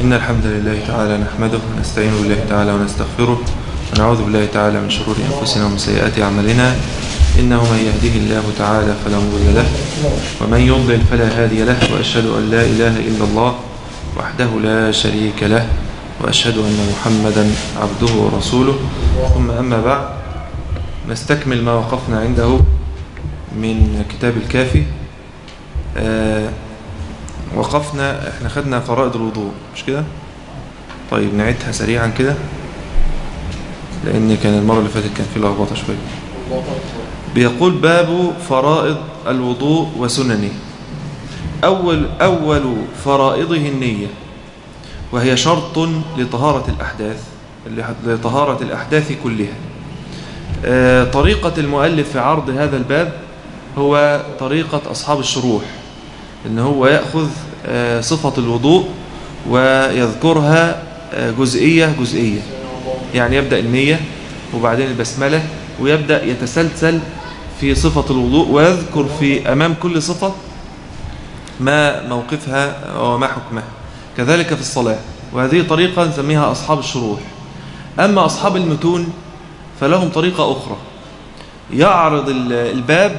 إن الحمد لله تعالى نحمده ونستعين بالله تعالى ونستغفره ونعوذ بالله تعالى من شرور أنفسنا ومن سيئات أعمالنا إنه من يهده الله تعالى فلا مضل له ومن يضلل فلا هادي له وأشهد أن لا إله إلا الله وحده لا شريك له وأشهد أن محمدا عبده ورسوله ثم أما بعد نستكمل ما وقفنا عنده من كتاب الكافي آه وقفنا احنا خدنا فرائض الوضوء مش كده طيب نعيدها سريعا كده لان كان المره اللي فاتت كان في لخبطه شويه بيقول باب فرائض الوضوء وسننه اول اول فرائضه النيه وهي شرط لطهاره الاحداث لطهاره الاحداث كلها آه طريقه المؤلف في عرض هذا الباب هو طريقه اصحاب الشروح ان هو ياخذ صفه الوضوء ويذكرها جزئيه جزئيه يعني يبدا النيه وبعدين البسمله ويبدا يتسلسل في صفه الوضوء ويذكر في امام كل صفه ما موقفها وما حكمها كذلك في الصلاه وهذه طريقه نسميها اصحاب الشروح اما اصحاب المتون فلهم طريقه اخرى يعرض الباب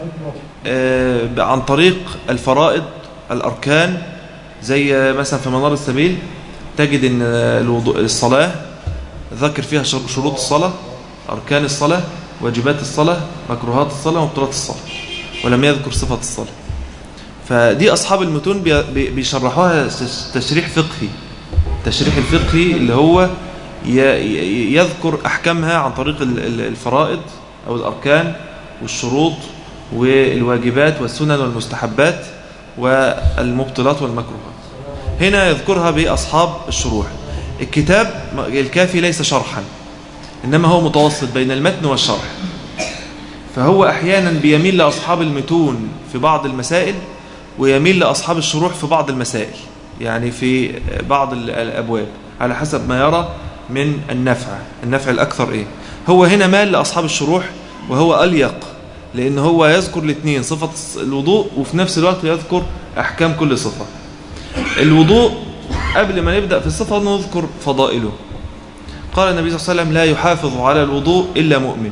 عن طريق الفرائض الأركان زي مثلا في منار السبيل تجد أن الوضوء الصلاة ذكر فيها شروط الصلاة أركان الصلاة واجبات الصلاة مكروهات الصلاة ومبطلات الصلاة ولم يذكر صفة الصلاة فدي أصحاب المتون بيشرحوها تشريح فقهي تشريح الفقهي اللي هو يذكر أحكامها عن طريق الفرائض أو الأركان والشروط والواجبات والسنن والمستحبات والمبطلات والمكروهات هنا يذكرها بأصحاب الشروح الكتاب الكافي ليس شرحا إنما هو متوسط بين المتن والشرح فهو أحيانا بيميل لأصحاب المتون في بعض المسائل ويميل لأصحاب الشروح في بعض المسائل يعني في بعض الأبواب على حسب ما يرى من النفع النفع الأكثر إيه هو هنا مال لأصحاب الشروح وهو أليق لأن هو يذكر الاثنين صفة الوضوء وفي نفس الوقت يذكر أحكام كل صفة الوضوء قبل ما نبدأ في الصفة نذكر فضائله قال النبي صلى الله عليه وسلم لا يحافظ على الوضوء إلا مؤمن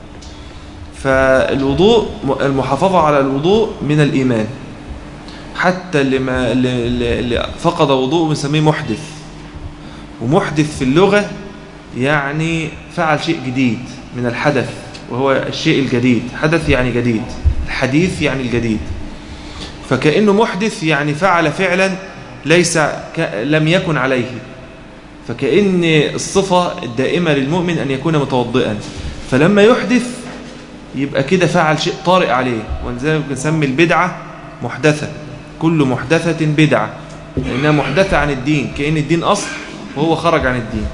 فالوضوء المحافظة على الوضوء من الإيمان حتى اللي, ما اللي فقد وضوء بنسميه محدث ومحدث في اللغة يعني فعل شيء جديد من الحدث وهو الشيء الجديد حدث يعني جديد الحديث يعني الجديد فكأنه محدث يعني فعل فعلا ليس ك... لم يكن عليه فكأن الصفة الدائمة للمؤمن أن يكون متوضئا فلما يحدث يبقى كده فعل شيء طارئ عليه ولذلك بنسمي البدعة محدثة كل محدثة بدعة لأنها محدثة عن الدين كأن الدين أصل وهو خرج عن الدين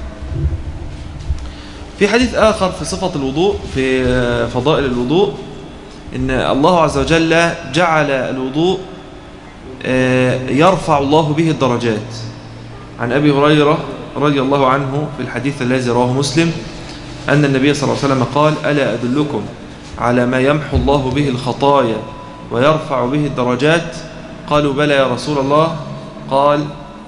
في حديث آخر في صفة الوضوء في فضائل الوضوء إن الله عز وجل جعل الوضوء يرفع الله به الدرجات عن أبي هريرة رضي الله عنه في الحديث الذي رواه مسلم أن النبي صلى الله عليه وسلم قال ألا أدلكم على ما يمحو الله به الخطايا ويرفع به الدرجات قالوا بلى يا رسول الله قال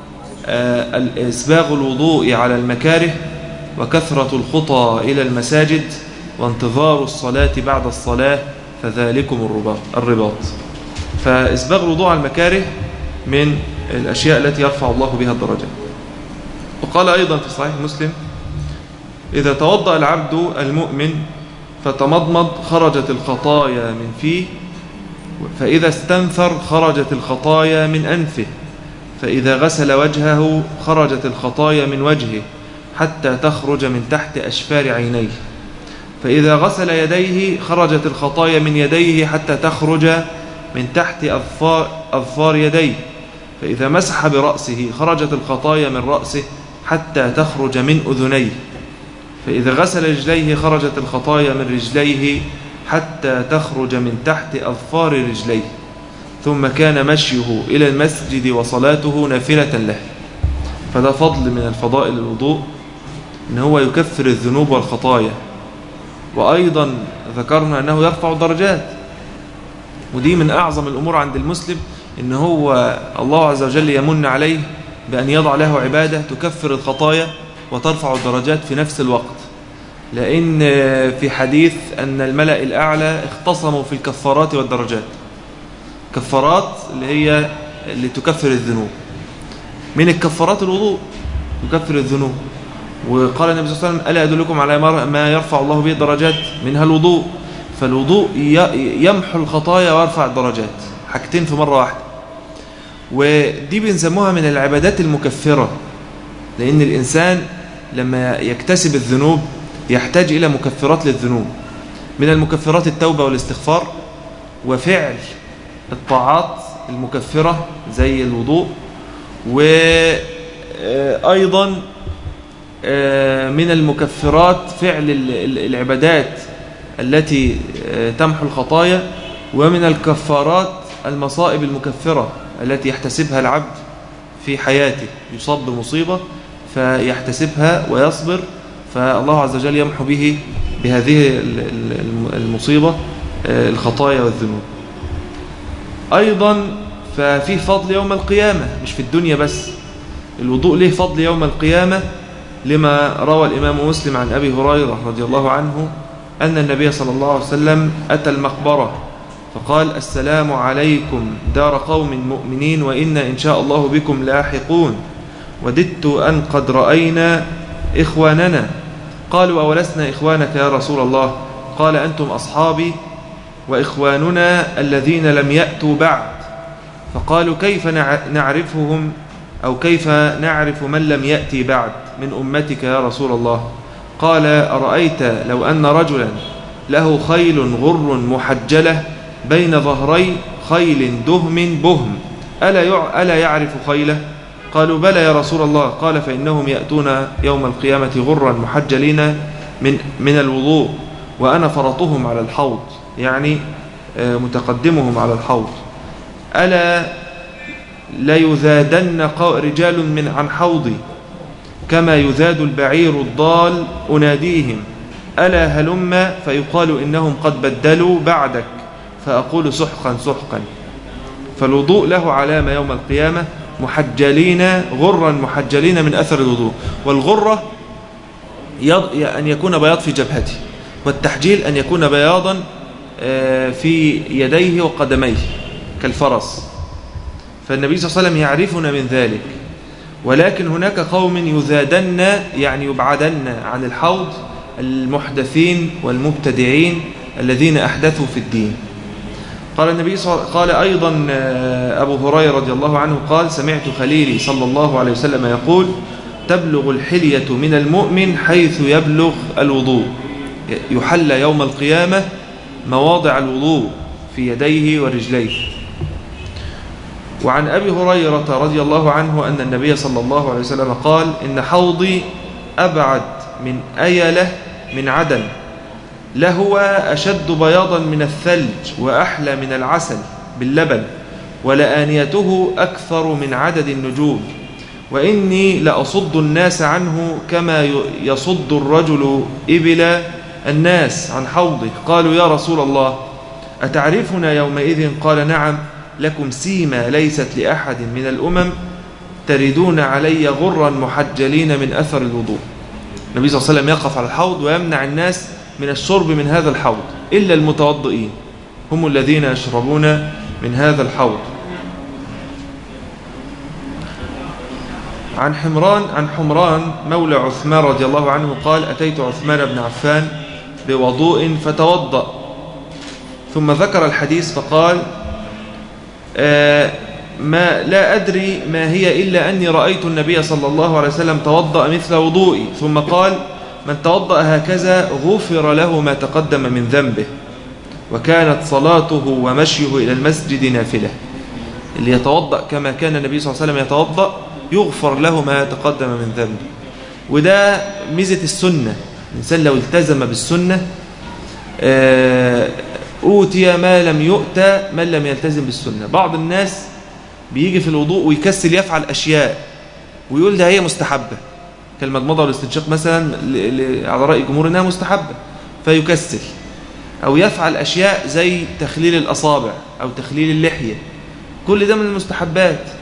إسباغ الوضوء على المكاره وكثرة الخطى إلى المساجد وانتظار الصلاة بعد الصلاة فذلكم الرباط, الرباط فإسباغ الوضوء على المكاره من الأشياء التي يرفع الله بها الدرجات وقال أيضا في صحيح مسلم إذا توضأ العبد المؤمن فتمضمض خرجت الخطايا من فيه فإذا استنثر خرجت الخطايا من أنفه فإذا غسل وجهه خرجت الخطايا من وجهه حتى تخرج من تحت أشفار عينيه فإذا غسل يديه خرجت الخطايا من يديه حتى تخرج من تحت أظفار, أظفار يديه فإذا مسح برأسه خرجت الخطايا من رأسه حتى تخرج من أذنيه فإذا غسل رجليه خرجت الخطايا من رجليه حتى تخرج من تحت أظفار رجليه ثم كان مشيه إلى المسجد وصلاته نافلة له فده فضل من الفضائل الوضوء إن هو يكفر الذنوب والخطايا وأيضا ذكرنا أنه يرفع درجات ودي من أعظم الأمور عند المسلم إن هو الله عز وجل يمن عليه بأن يضع له عبادة تكفر الخطايا وترفع الدرجات في نفس الوقت لأن في حديث أن الملأ الأعلى اختصموا في الكفارات والدرجات كفارات اللي هي اللي تكفر الذنوب من الكفارات الوضوء يكفر الذنوب وقال النبي صلى الله عليه وسلم ألا أدلكم على ما يرفع الله به الدرجات منها الوضوء فالوضوء يمحو الخطايا ويرفع الدرجات حاجتين في مرة واحدة ودي بنسموها من العبادات المكفرة لأن الإنسان لما يكتسب الذنوب يحتاج إلى مكفرات للذنوب من المكفرات التوبة والاستغفار وفعل الطاعات المكفرة زي الوضوء وأيضا آه، من المكفرات فعل العبادات التي آه، تمحو الخطايا ومن الكفارات المصائب المكفرة التي يحتسبها العبد في حياته يصاب بمصيبة فيحتسبها ويصبر فالله عز وجل يمحو به بهذه المصيبة آه، الخطايا والذنوب أيضا ففي فضل يوم القيامة مش في الدنيا بس الوضوء له فضل يوم القيامة لما روى الإمام مسلم عن أبي هريرة رضي الله عنه أن النبي صلى الله عليه وسلم أتى المقبرة فقال السلام عليكم دار قوم مؤمنين وإنا إن شاء الله بكم لاحقون وددت أن قد رأينا إخواننا قالوا أولسنا إخوانك يا رسول الله قال أنتم أصحابي وإخواننا الذين لم يأتوا بعد فقالوا كيف نعرفهم أو كيف نعرف من لم يأتي بعد من أمتك يا رسول الله قال أرأيت لو أن رجلا له خيل غر محجلة بين ظهري خيل دهم بهم ألا, ألا يعرف خيله قالوا بلى يا رسول الله قال فإنهم يأتون يوم القيامة غرا محجلين من, من الوضوء وأنا فرطهم على الحوض يعني آه، متقدمهم على الحوض ألا ليذادن رجال من عن حوضي كما يذاد البعير الضال أناديهم ألا هلم فيقال إنهم قد بدلوا بعدك فأقول سحقا سحقا فالوضوء له علامة يوم القيامة محجلين غرا محجلين من أثر الوضوء والغرة أن يكون بياض في جبهته والتحجيل أن يكون بياضا آه، في يديه وقدميه كالفرس فالنبي صلى الله عليه وسلم يعرفنا من ذلك ولكن هناك قوم يزادن يعني يبعدن عن الحوض المحدثين والمبتدعين الذين أحدثوا في الدين قال النبي صلى قال أيضا آه، أبو هريرة رضي الله عنه قال سمعت خليلي صلى الله عليه وسلم يقول تبلغ الحلية من المؤمن حيث يبلغ الوضوء يحل يوم القيامة مواضع الوضوء في يديه ورجليه وعن أبي هريرة رضي الله عنه أن النبي صلى الله عليه وسلم قال إن حوضي أبعد من أيلة من عدن لهو أشد بياضا من الثلج وأحلى من العسل باللبن ولآنيته أكثر من عدد النجوم وإني لأصد الناس عنه كما يصد الرجل إبل الناس عن حوضه قالوا يا رسول الله أتعرفنا يومئذ قال نعم لكم سيما ليست لأحد من الأمم تردون علي غرا محجلين من أثر الوضوء النبي صلى الله عليه وسلم يقف على الحوض ويمنع الناس من الشرب من هذا الحوض إلا المتوضئين هم الذين يشربون من هذا الحوض عن حمران عن حمران مولى عثمان رضي الله عنه قال أتيت عثمان بن عفان بوضوء فتوضأ ثم ذكر الحديث فقال آه، ما لا أدري ما هي إلا أني رأيت النبي صلى الله عليه وسلم توضأ مثل وضوئي ثم قال من توضأ هكذا غفر له ما تقدم من ذنبه وكانت صلاته ومشيه إلى المسجد نافلة اللي يتوضأ كما كان النبي صلى الله عليه وسلم يتوضأ يغفر له ما تقدم من ذنبه وده ميزة السنة الإنسان لو التزم بالسنة آه، أوتي ما لم يؤتى من لم يلتزم بالسنة بعض الناس بيجي في الوضوء ويكسل يفعل أشياء ويقول ده هي مستحبة كالمضمضة والاستنشاق مثلا على رأي الجمهور إنها مستحبة فيكسل أو يفعل أشياء زي تخليل الأصابع أو تخليل اللحية كل ده من المستحبات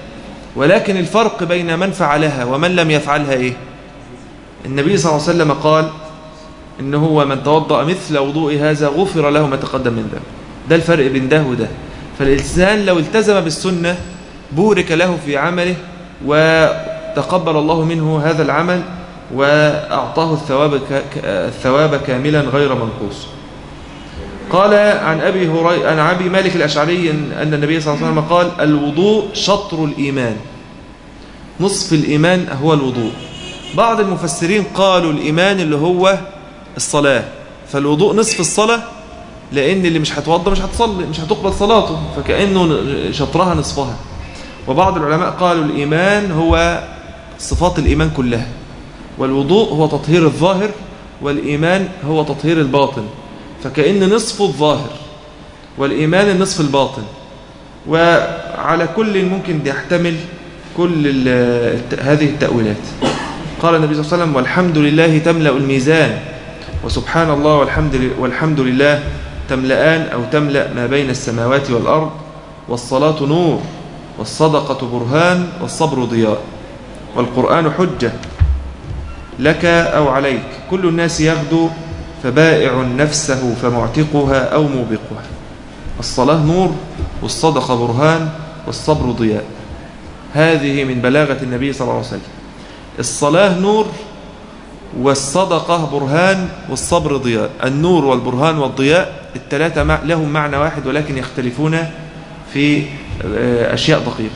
ولكن الفرق بين من فعلها ومن لم يفعلها إيه النبي صلى الله عليه وسلم قال إن هو من توضأ مثل وضوء هذا غفر له ما تقدم من ذنب ده الفرق بين ده وده فالإنسان لو التزم بالسنة بورك له في عمله وتقبل الله منه هذا العمل وأعطاه الثواب, الثواب كاملا غير منقوص قال عن أبي, هري... عن أبي مالك الأشعري أن النبي صلى الله عليه وسلم قال الوضوء شطر الإيمان نصف الإيمان هو الوضوء بعض المفسرين قالوا الإيمان اللي هو الصلاة فالوضوء نصف الصلاة لأن اللي مش هتوضى مش هتصلي مش هتقبل صلاته فكأنه شطرها نصفها وبعض العلماء قالوا الإيمان هو صفات الإيمان كلها والوضوء هو تطهير الظاهر والإيمان هو تطهير الباطن فكأن نصف الظاهر والإيمان النصف الباطن وعلى كل ممكن يحتمل كل هذه التأويلات قال النبي صلى الله عليه وسلم والحمد لله تملأ الميزان وسبحان الله والحمد, والحمد لله تملأان أو تملأ ما بين السماوات والأرض والصلاة نور والصدقة برهان والصبر ضياء والقرآن حجة لك أو عليك كل الناس يغدو فبائع نفسه فمعتقها أو موبقها الصلاة نور والصدقة برهان والصبر ضياء هذه من بلاغة النبي صلى الله عليه وسلم الصلاة نور والصدقة برهان والصبر ضياء النور والبرهان والضياء الثلاثة لهم معنى واحد ولكن يختلفون في آه، أشياء دقيقة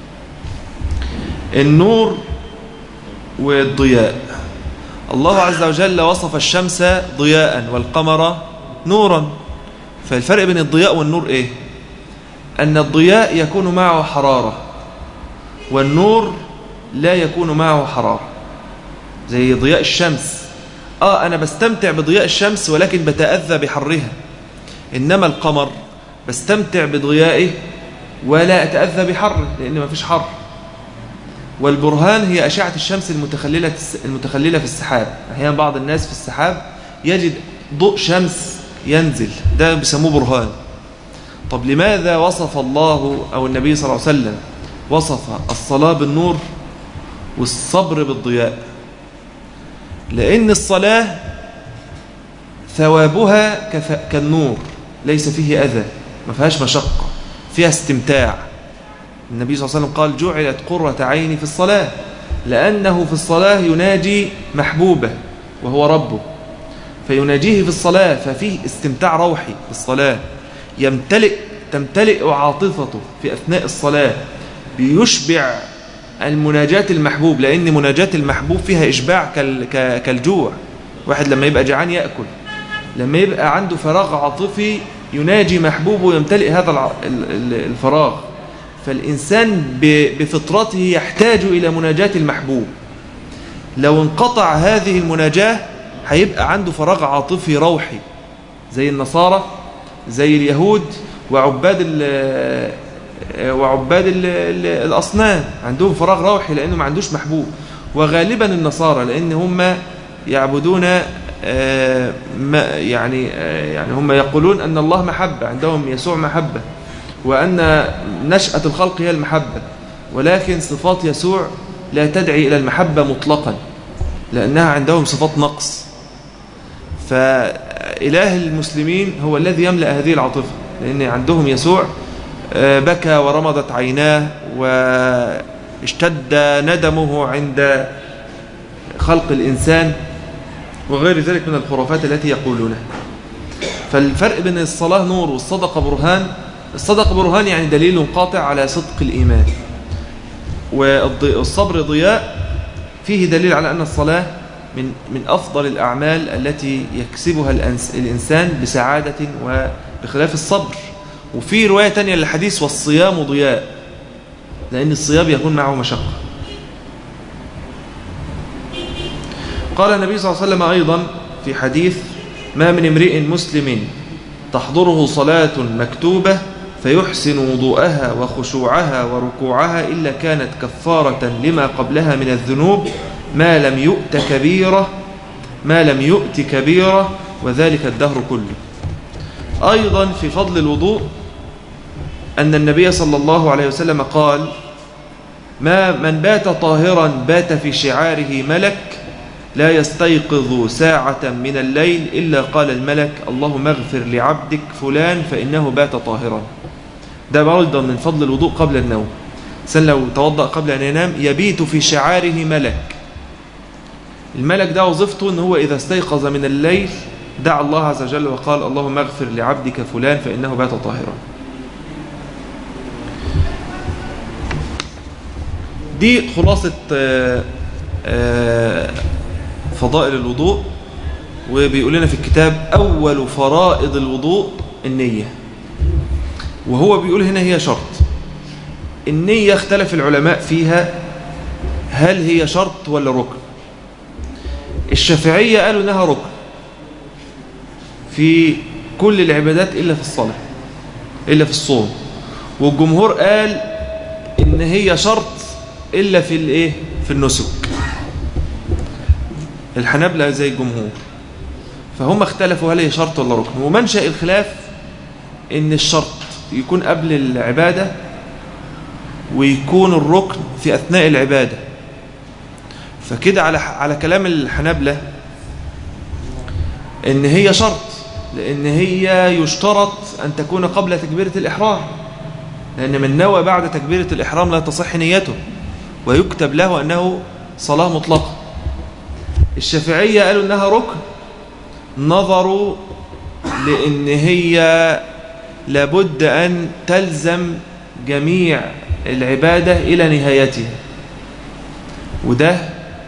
النور والضياء الله عز وجل وصف الشمس ضياء والقمر نورا فالفرق بين الضياء والنور ايه أن الضياء يكون معه حرارة والنور لا يكون معه حرارة زي ضياء الشمس آه أنا بستمتع بضياء الشمس ولكن بتأذى بحرها إنما القمر بستمتع بضيائه ولا أتأذى بحره لأن ما فيش حر والبرهان هي أشعة الشمس المتخللة, المتخللة في السحاب أحيانا بعض الناس في السحاب يجد ضوء شمس ينزل ده بيسموه برهان طب لماذا وصف الله أو النبي صلى الله عليه وسلم وصف الصلاة بالنور والصبر بالضياء لأن الصلاة ثوابها كالنور ليس فيه أذى ما فيهاش مشقة فيها استمتاع النبي صلى الله عليه وسلم قال جعلت قرة عيني في الصلاة لأنه في الصلاة يناجي محبوبه وهو ربه فيناجيه في الصلاة ففيه استمتاع روحي في الصلاة يمتلئ تمتلئ عاطفته في أثناء الصلاة بيشبع المناجاة المحبوب لأن مناجاة المحبوب فيها إشباع كالجوع واحد لما يبقى جعان يأكل لما يبقى عنده فراغ عاطفي يناجي محبوبه ويمتلئ هذا الفراغ فالإنسان بفطرته يحتاج إلى مناجاة المحبوب لو انقطع هذه المناجاة هيبقى عنده فراغ عاطفي روحي زي النصارى زي اليهود وعباد ال وعباد ال الأصنام عندهم فراغ روحي لأنه ما عندوش محبوب وغالبا النصارى لأن هم يعبدون آه، يعني آه، يعني هم يقولون أن الله محبة عندهم يسوع محبة وأن نشأة الخلق هي المحبة ولكن صفات يسوع لا تدعي إلى المحبة مطلقا لأنها عندهم صفات نقص فإله المسلمين هو الذي يملأ هذه العاطفة لأن عندهم يسوع آه، بكى ورمضت عيناه واشتد ندمه عند خلق الإنسان وغير ذلك من الخرافات التي يقولونها فالفرق بين الصلاة نور والصدقة برهان الصدقة برهان يعني دليل قاطع على صدق الإيمان والصبر ضياء فيه دليل على أن الصلاة من من أفضل الأعمال التي يكسبها الإنسان بسعادة وبخلاف الصبر وفي رواية تانية للحديث والصيام ضياء لأن الصيام يكون معه مشقة قال النبي صلى الله عليه وسلم أيضا في حديث ما من امرئ مسلم تحضره صلاة مكتوبة فيحسن وضوءها وخشوعها وركوعها إلا كانت كفارة لما قبلها من الذنوب ما لم يؤت كبيرة ما لم يؤت كبيرة وذلك الدهر كله أيضا في فضل الوضوء أن النبي صلى الله عليه وسلم قال ما من بات طاهرا بات في شعاره ملك لا يستيقظ ساعة من الليل إلا قال الملك اللهم اغفر لعبدك فلان فإنه بات طاهرا ده برضه من فضل الوضوء قبل النوم سن لو توضأ قبل أن ينام يبيت في شعاره ملك الملك ده وظيفته أنه هو إذا استيقظ من الليل دعا الله عز وجل وقال اللهم اغفر لعبدك فلان فإنه بات طاهرا دي خلاصة فضائل الوضوء وبيقول لنا في الكتاب أول فرائض الوضوء النية وهو بيقول هنا هي شرط النية اختلف العلماء فيها هل هي شرط ولا ركن الشافعية قالوا انها ركن في كل العبادات إلا في الصلاة إلا في الصوم والجمهور قال إن هي شرط إلا في الإيه في النسك الحنابلة زي الجمهور فهم اختلفوا هل هي شرط ولا ركن ومنشأ الخلاف إن الشرط يكون قبل العبادة ويكون الركن في أثناء العبادة فكده على على كلام الحنابلة إن هي شرط لأن هي يشترط أن تكون قبل تكبيرة الإحرام لأن من نوى بعد تكبيرة الإحرام لا تصح نيته ويكتب له أنه صلاة مطلقة الشافعية قالوا أنها ركن نظروا لأن هي لابد أن تلزم جميع العبادة إلى نهايتها وده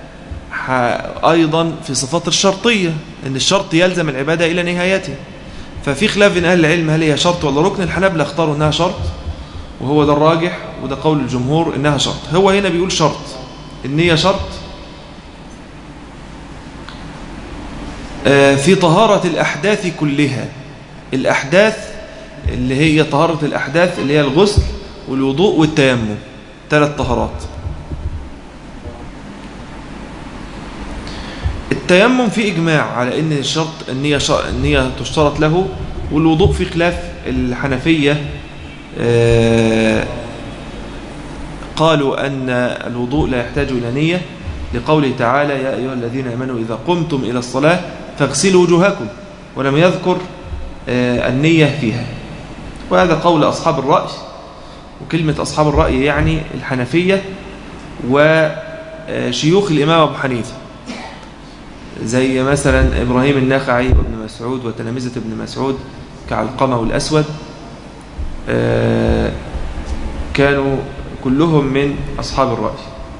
أيضا في صفات الشرطية أن الشرط يلزم العبادة إلى نهايتها ففي خلاف بين أهل العلم هل هي شرط ولا ركن الحنابلة اختاروا أنها شرط وهو ده الراجح وده قول الجمهور إنها شرط هو هنا بيقول شرط النية شرط في طهارة الأحداث كلها الأحداث اللي هي طهارة الأحداث اللي هي الغسل والوضوء والتيمم ثلاث طهارات التيمم في إجماع على أن الشرط النية, النية تشترط له والوضوء في خلاف الحنفية قالوا أن الوضوء لا يحتاج إلى نية لقوله تعالى يا أيها الذين آمنوا إذا قمتم إلى الصلاة فاغسلوا وجوهكم ولم يذكر النية فيها وهذا قول أصحاب الرأي وكلمة أصحاب الرأي يعني الحنفية وشيوخ الإمام أبو حنيفة زي مثلا إبراهيم النخعي وابن مسعود وتلامذة ابن مسعود كعلقمة والأسود كانوا كلهم من أصحاب الرأي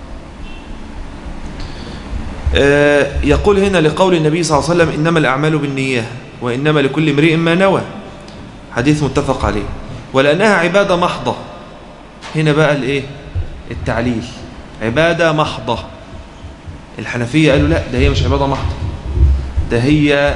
يقول هنا لقول النبي صلى الله عليه وسلم إنما الأعمال بالنية وإنما لكل امرئ ما نوى حديث متفق عليه ولأنها عبادة محضة هنا بقى الايه التعليل عبادة محضة الحنفية قالوا لا ده هي مش عبادة محضة ده هي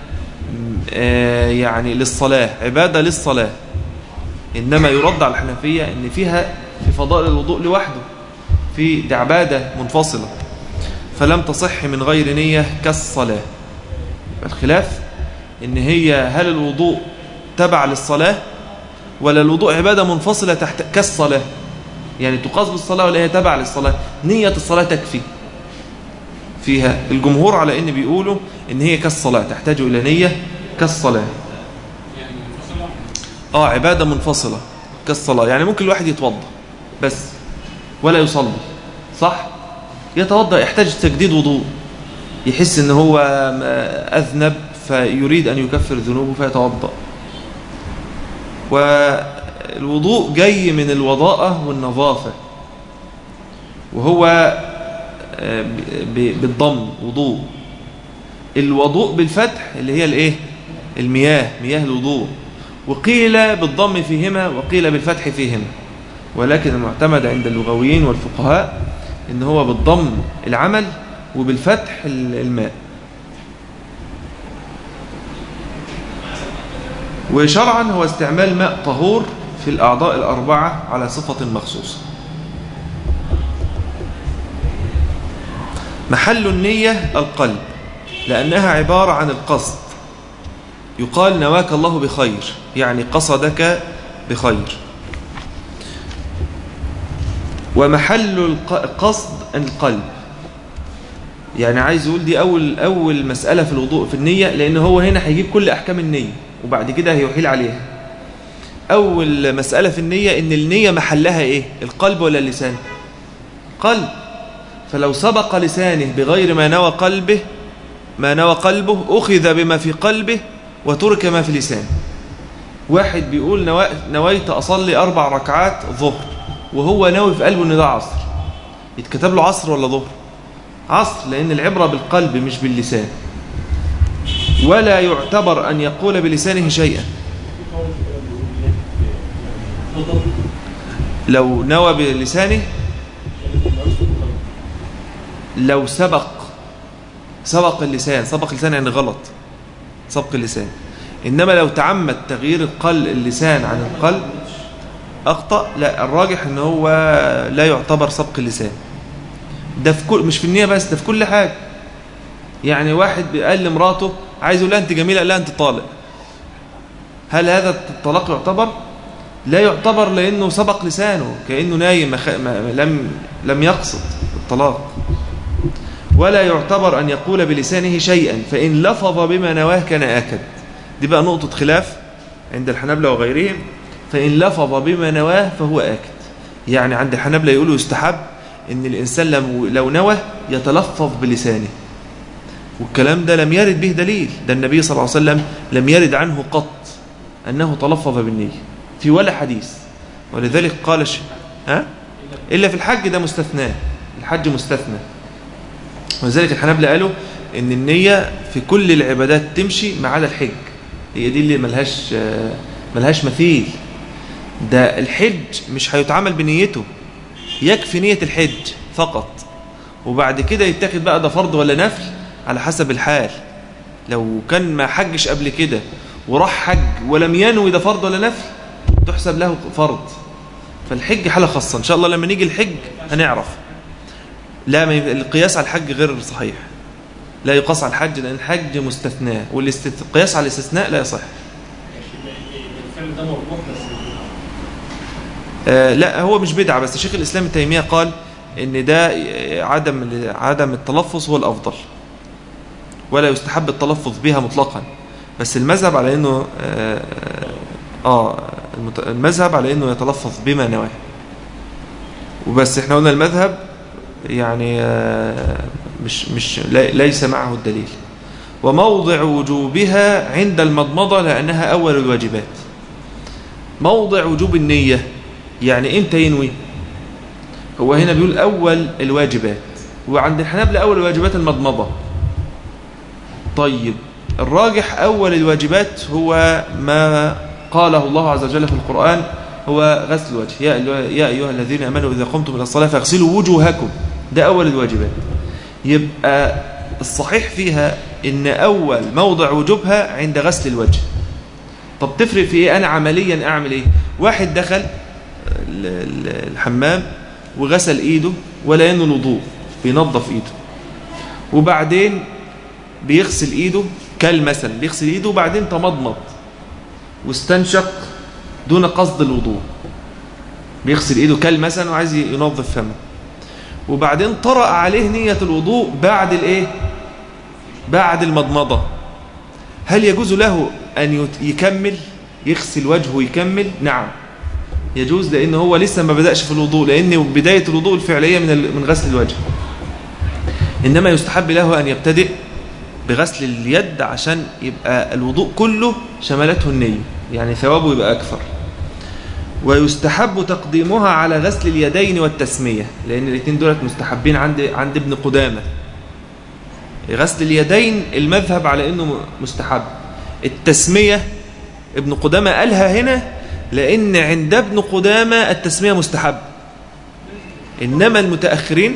يعني للصلاة عبادة للصلاة إنما يرد على الحنفية إن فيها في فضائل الوضوء لوحده في دي عبادة منفصلة فلم تصح من غير نية كالصلاة الخلاف إن هي هل الوضوء تبع للصلاة ولا الوضوء عبادة منفصلة تحت كالصلاة يعني تقاس بالصلاة ولا هي تبع للصلاة نية الصلاة تكفي فيها الجمهور على ان بيقولوا ان هي كالصلاة تحتاج الى نية كالصلاة اه عبادة منفصلة كالصلاة يعني ممكن الواحد يتوضى بس ولا يصلي صح يتوضى يحتاج تجديد وضوء يحس ان هو اذنب فيريد ان يكفر ذنوبه فيتوضأ والوضوء جاي من الوضاءة والنظافة وهو بالضم وضوء الوضوء بالفتح اللي هي الايه المياه مياه الوضوء وقيل بالضم فيهما وقيل بالفتح فيهما ولكن المعتمد عند اللغويين والفقهاء ان هو بالضم العمل وبالفتح الماء وشرعا هو استعمال ماء طهور في الأعضاء الأربعة على صفة مخصوصة محل النية القلب لأنها عبارة عن القصد يقال نواك الله بخير يعني قصدك بخير ومحل القصد القلب يعني عايز يقول دي أول, أول مسألة في الوضوء في النية لأن هو هنا هيجيب كل أحكام النية وبعد كده هيحيل عليها أول مسألة في النية إن النية محلها إيه القلب ولا اللسان قلب فلو سبق لسانه بغير ما نوى قلبه ما نوى قلبه أخذ بما في قلبه وترك ما في لسانه واحد بيقول نويت أصلي أربع ركعات ظهر وهو ناوي في قلبه إن ده عصر يتكتب له عصر ولا ظهر عصر لأن العبرة بالقلب مش باللسان ولا يعتبر أن يقول بلسانه شيئا لو نوى بلسانه لو سبق سبق اللسان سبق اللسان يعني غلط سبق اللسان إنما لو تعمد تغيير القلب اللسان عن القلب أخطأ لا الراجح أنه هو لا يعتبر سبق اللسان ده في كل مش في النية بس ده في كل حاجة يعني واحد قال لمراته عايز يقول لها أنت جميلة قال لها أنت طالق هل هذا الطلاق يعتبر لا يعتبر لأنه سبق لسانه كأنه نايم لم لم يقصد الطلاق ولا يعتبر أن يقول بلسانه شيئا فإن لفظ بما نواه كان آكد دي بقى نقطة خلاف عند الحنابلة وغيرهم فإن لفظ بما نواه فهو آكد يعني عند الحنابلة يقولوا يستحب ان الإنسان لو نوى يتلفظ بلسانه والكلام ده لم يرد به دليل ده النبي صلى الله عليه وسلم لم يرد عنه قط أنه تلفظ بالنية في ولا حديث ولذلك قال ش... ها؟ إلا في الحج ده مستثنى الحج مستثنى ولذلك الحنابلة قالوا ان النية في كل العبادات تمشي ما عدا الحج هي دي اللي ملهاش ملهاش مثيل ده الحج مش هيتعامل بنيته يكفي نية الحج فقط وبعد كده يتاخد بقى ده فرض ولا نفل على حسب الحال لو كان ما حجش قبل كده وراح حج ولم ينوي ده فرض ولا نفل تحسب له فرض فالحج حالة خاصة إن شاء الله لما نيجي الحج هنعرف لا القياس على الحج غير صحيح لا يقاس على الحج لأن الحج مستثناء والقياس على الاستثناء لا يصح آه لا هو مش بدعة بس شيخ الإسلام التيمية قال ان ده عدم عدم التلفظ هو الأفضل ولا يستحب التلفظ بها مطلقا بس المذهب على انه آه, آه المذهب على انه يتلفظ بما نواه وبس احنا قلنا المذهب يعني آه مش مش ليس معه الدليل وموضع وجوبها عند المضمضة لأنها أول الواجبات موضع وجوب النية يعني إمتى ينوي هو هنا بيقول أول الواجبات وعند الحنابلة أول الواجبات المضمضة طيب الراجح أول الواجبات هو ما قاله الله عز وجل في القرآن هو غسل الوجه يا أيها الذين أمنوا إذا قمتم إلى الصلاة فاغسلوا وجوهكم ده أول الواجبات يبقى الصحيح فيها إن أول موضع وجوبها عند غسل الوجه طب تفرق في إيه أنا عمليا أعمل إيه واحد دخل الحمام وغسل إيده ولا ينو الوضوء بينظف إيده وبعدين بيغسل إيده كل مثلا بيغسل إيده وبعدين تمضمض واستنشق دون قصد الوضوء بيغسل إيده كل مثلا وعايز ينظف فمه وبعدين طرأ عليه نية الوضوء بعد الايه بعد المضمضة هل يجوز له أن يكمل يغسل وجهه ويكمل نعم يجوز لأنه هو لسه ما بدأش في الوضوء لأن بداية الوضوء الفعلية من من غسل الوجه إنما يستحب له أن يبتدئ بغسل اليد عشان يبقى الوضوء كله شملته النية يعني ثوابه يبقى أكثر ويستحب تقديمها على غسل اليدين والتسمية لأن الاثنين دولت مستحبين عند عند ابن قدامة غسل اليدين المذهب على أنه مستحب التسمية ابن قدامة قالها هنا لأن عند ابن قدامة التسمية مستحب إنما المتأخرين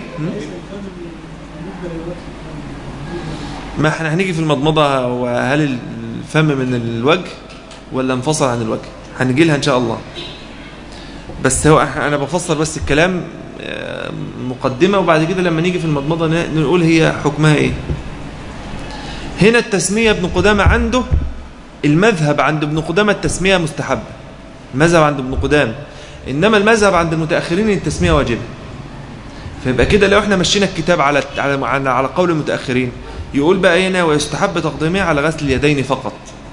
ما احنا هنيجي في المضمضة وهل الفم من الوجه ولا انفصل عن الوجه هنجي لها إن شاء الله بس هو أنا بفسر بس الكلام مقدمة وبعد كده لما نيجي في المضمضة نقول هي حكمها إيه هنا التسمية ابن قدامة عنده المذهب عند ابن قدامة التسمية مستحبة المذهب عند ابن قدامة إنما المذهب عند المتأخرين التسمية واجبة فيبقى كده لو احنا مشينا الكتاب على على على قول المتأخرين يقول بقى هنا ويستحب تقديمها على غسل اليدين فقط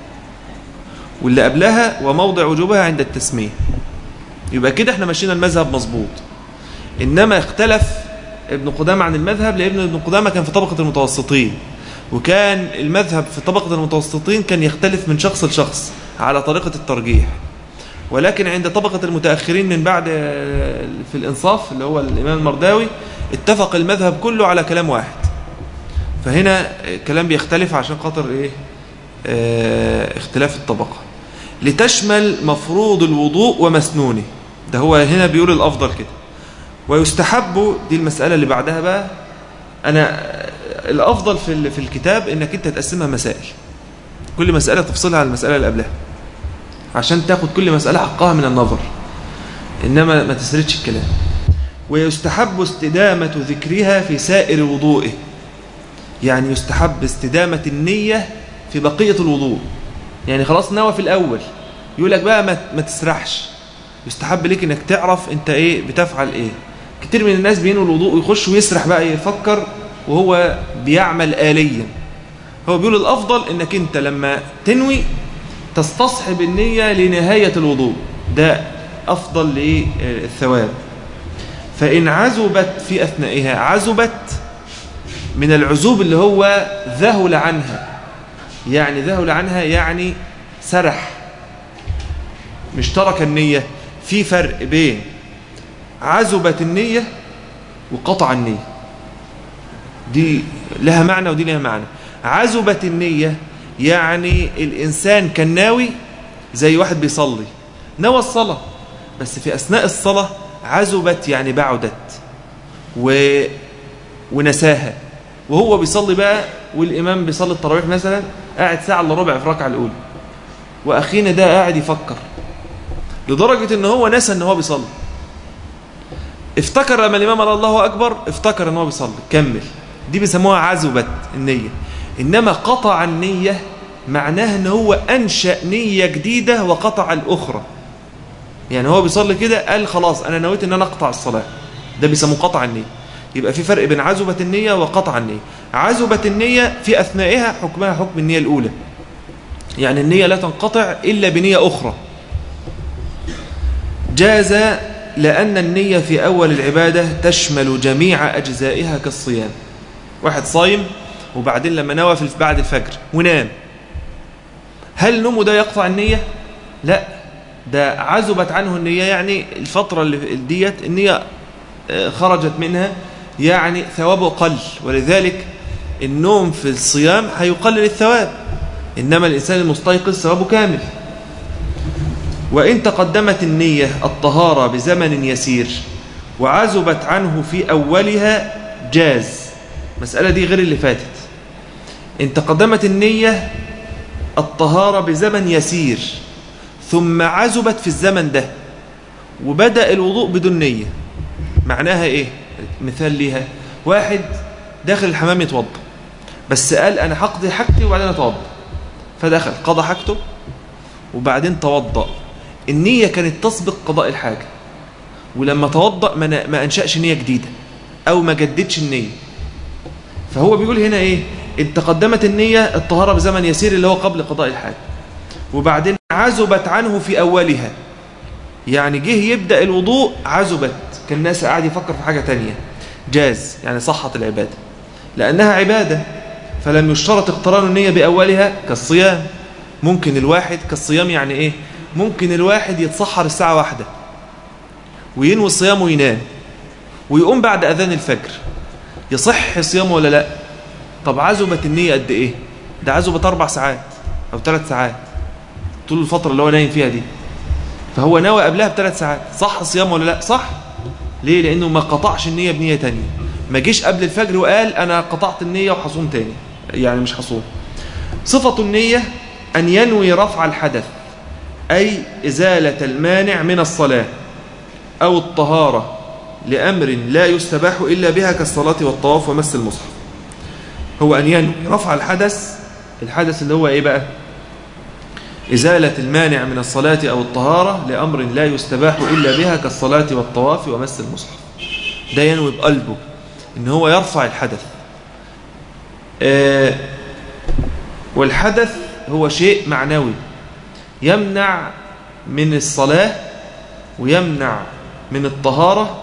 واللي قبلها وموضع وجوبها عند التسمية يبقى كده احنا مشينا المذهب مظبوط إنما اختلف ابن قدامة عن المذهب لأن ابن قدامة كان في طبقة المتوسطين وكان المذهب في طبقة المتوسطين كان يختلف من شخص لشخص على طريقة الترجيح ولكن عند طبقة المتأخرين من بعد في الإنصاف اللي هو الإمام المرداوي اتفق المذهب كله على كلام واحد فهنا كلام بيختلف عشان خاطر إيه اه اختلاف الطبقة لتشمل مفروض الوضوء ومسنونه ده هو هنا بيقول الأفضل كده ويستحب دي المسألة اللي بعدها بقى أنا الأفضل في في الكتاب إنك أنت تقسمها مسائل كل مسألة تفصلها عن المسألة اللي قبلها عشان تاخد كل مسألة حقها من النظر إنما ما تسردش الكلام ويستحب استدامة ذكرها في سائر وضوئه يعني يستحب استدامة النية في بقية الوضوء يعني خلاص نوى في الأول يقول لك بقى ما, ما تسرحش يستحب ليك انك تعرف انت ايه بتفعل ايه كتير من الناس بينوا الوضوء ويخش ويسرح بقى يفكر وهو بيعمل آليا هو بيقول الأفضل انك انت لما تنوي تستصحب النية لنهاية الوضوء ده أفضل للثواب فإن عزبت في أثنائها عزبت من العزوب اللي هو ذهل عنها يعني ذهل عنها يعني سرح مش ترك النية في فرق بين عزبت النية وقطع النية دي لها معنى ودي لها معنى عزبت النية يعني الإنسان كان ناوي زي واحد بيصلي نوى الصلاة بس في أثناء الصلاة عزبت يعني بعدت و... ونساها وهو بيصلي بقى والإمام بيصلي التراويح مثلا قاعد ساعة إلا ربع في الركعة الأولى وأخينا ده قاعد يفكر لدرجة ان هو نسى ان هو بيصلي افتكر لما الامام قال الله اكبر افتكر ان هو بيصلي كمل دي بيسموها عزبت النية انما قطع النية معناها ان هو انشأ نية جديدة وقطع الاخرى يعني هو بيصلي كده قال خلاص انا نويت ان انا اقطع الصلاة ده بيسموه قطع النية يبقى في فرق بين عزبة النية وقطع النية عزبة النية في اثنائها حكمها حكم النية الاولى يعني النية لا تنقطع الا بنية اخرى جاز لأن النية في أول العبادة تشمل جميع أجزائها كالصيام واحد صايم وبعدين لما نوى في بعد الفجر ونام هل نومه ده يقطع النية؟ لا ده عزبت عنه النية يعني الفترة اللي ديت النية خرجت منها يعني ثوابه قل ولذلك النوم في الصيام هيقلل الثواب إنما الإنسان المستيقظ ثوابه كامل وإن تقدمت النية الطهارة بزمن يسير وعزبت عنه في أولها جاز مسألة دي غير اللي فاتت إن تقدمت النية الطهارة بزمن يسير ثم عزبت في الزمن ده وبدأ الوضوء بدون نية معناها إيه مثال ليها واحد داخل الحمام يتوضى بس قال أنا هقضي حاجتي وبعدين أتوضى فدخل قضى حاجته وبعدين توضأ النية كانت تسبق قضاء الحاجة ولما توضأ ما أنشأش نية جديدة أو ما جددش النية فهو بيقول هنا إيه إن تقدمت النية الطهارة بزمن يسير اللي هو قبل قضاء الحاجة وبعدين عزبت عنه في أولها يعني جه يبدأ الوضوء عزبت كان الناس قاعد يفكر في حاجة تانية جاز يعني صحت العبادة لأنها عبادة فلم يشترط اقتران النية بأولها كالصيام ممكن الواحد كالصيام يعني إيه ممكن الواحد يتسحر الساعة واحدة وينوي الصيام وينام ويقوم بعد أذان الفجر يصح صيامه ولا لا طب عزبت النية قد إيه ده عزبت أربع ساعات أو ثلاث ساعات طول الفترة اللي هو نايم فيها دي فهو ناوي قبلها بثلاث ساعات صح صيامه ولا لا صح ليه لأنه ما قطعش النية بنية تانية ما جيش قبل الفجر وقال أنا قطعت النية وحصوم تاني يعني مش حصوم صفة النية أن ينوي رفع الحدث أي إزالة المانع من الصلاة أو الطهارة لأمر لا يستباح إلا بها كالصلاة والطواف ومس المصحف هو أن ينوي رفع الحدث الحدث اللي هو إيه بقى إزالة المانع من الصلاة أو الطهارة لأمر لا يستباح إلا بها كالصلاة والطواف ومس المصحف ده ينوي بقلبه ان هو يرفع الحدث آه والحدث هو شيء معنوي يمنع من الصلاة ويمنع من الطهارة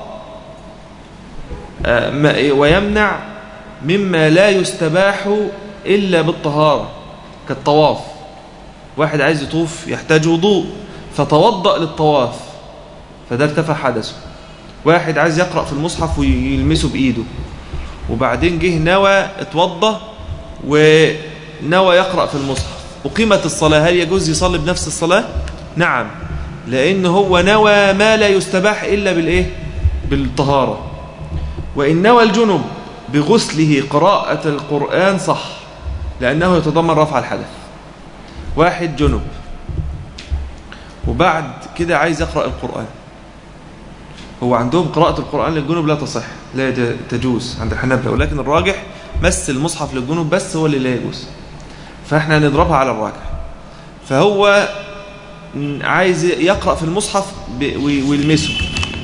آه ويمنع مما لا يستباح إلا بالطهارة كالطواف واحد عايز يطوف يحتاج وضوء فتوضأ للطواف فده ارتفع حدثه واحد عايز يقرأ في المصحف ويلمسه بإيده وبعدين جه نوى اتوضى ونوى يقرأ في المصحف وقيمة الصلاة هل يجوز يصلي بنفس الصلاة؟ نعم لأن هو نوى ما لا يستباح إلا بالإيه؟ بالطهارة وإن نوى الجنب بغسله قراءة القرآن صح لأنه يتضمن رفع الحدث واحد جنب وبعد كده عايز يقرأ القرآن هو عندهم قراءة القرآن للجنوب لا تصح لا تجوز عند الحنابلة ولكن الراجح مس المصحف للجنوب بس هو اللي لا يجوز فاحنا هنضربها على الراجح فهو عايز يقرأ في المصحف ويلمسه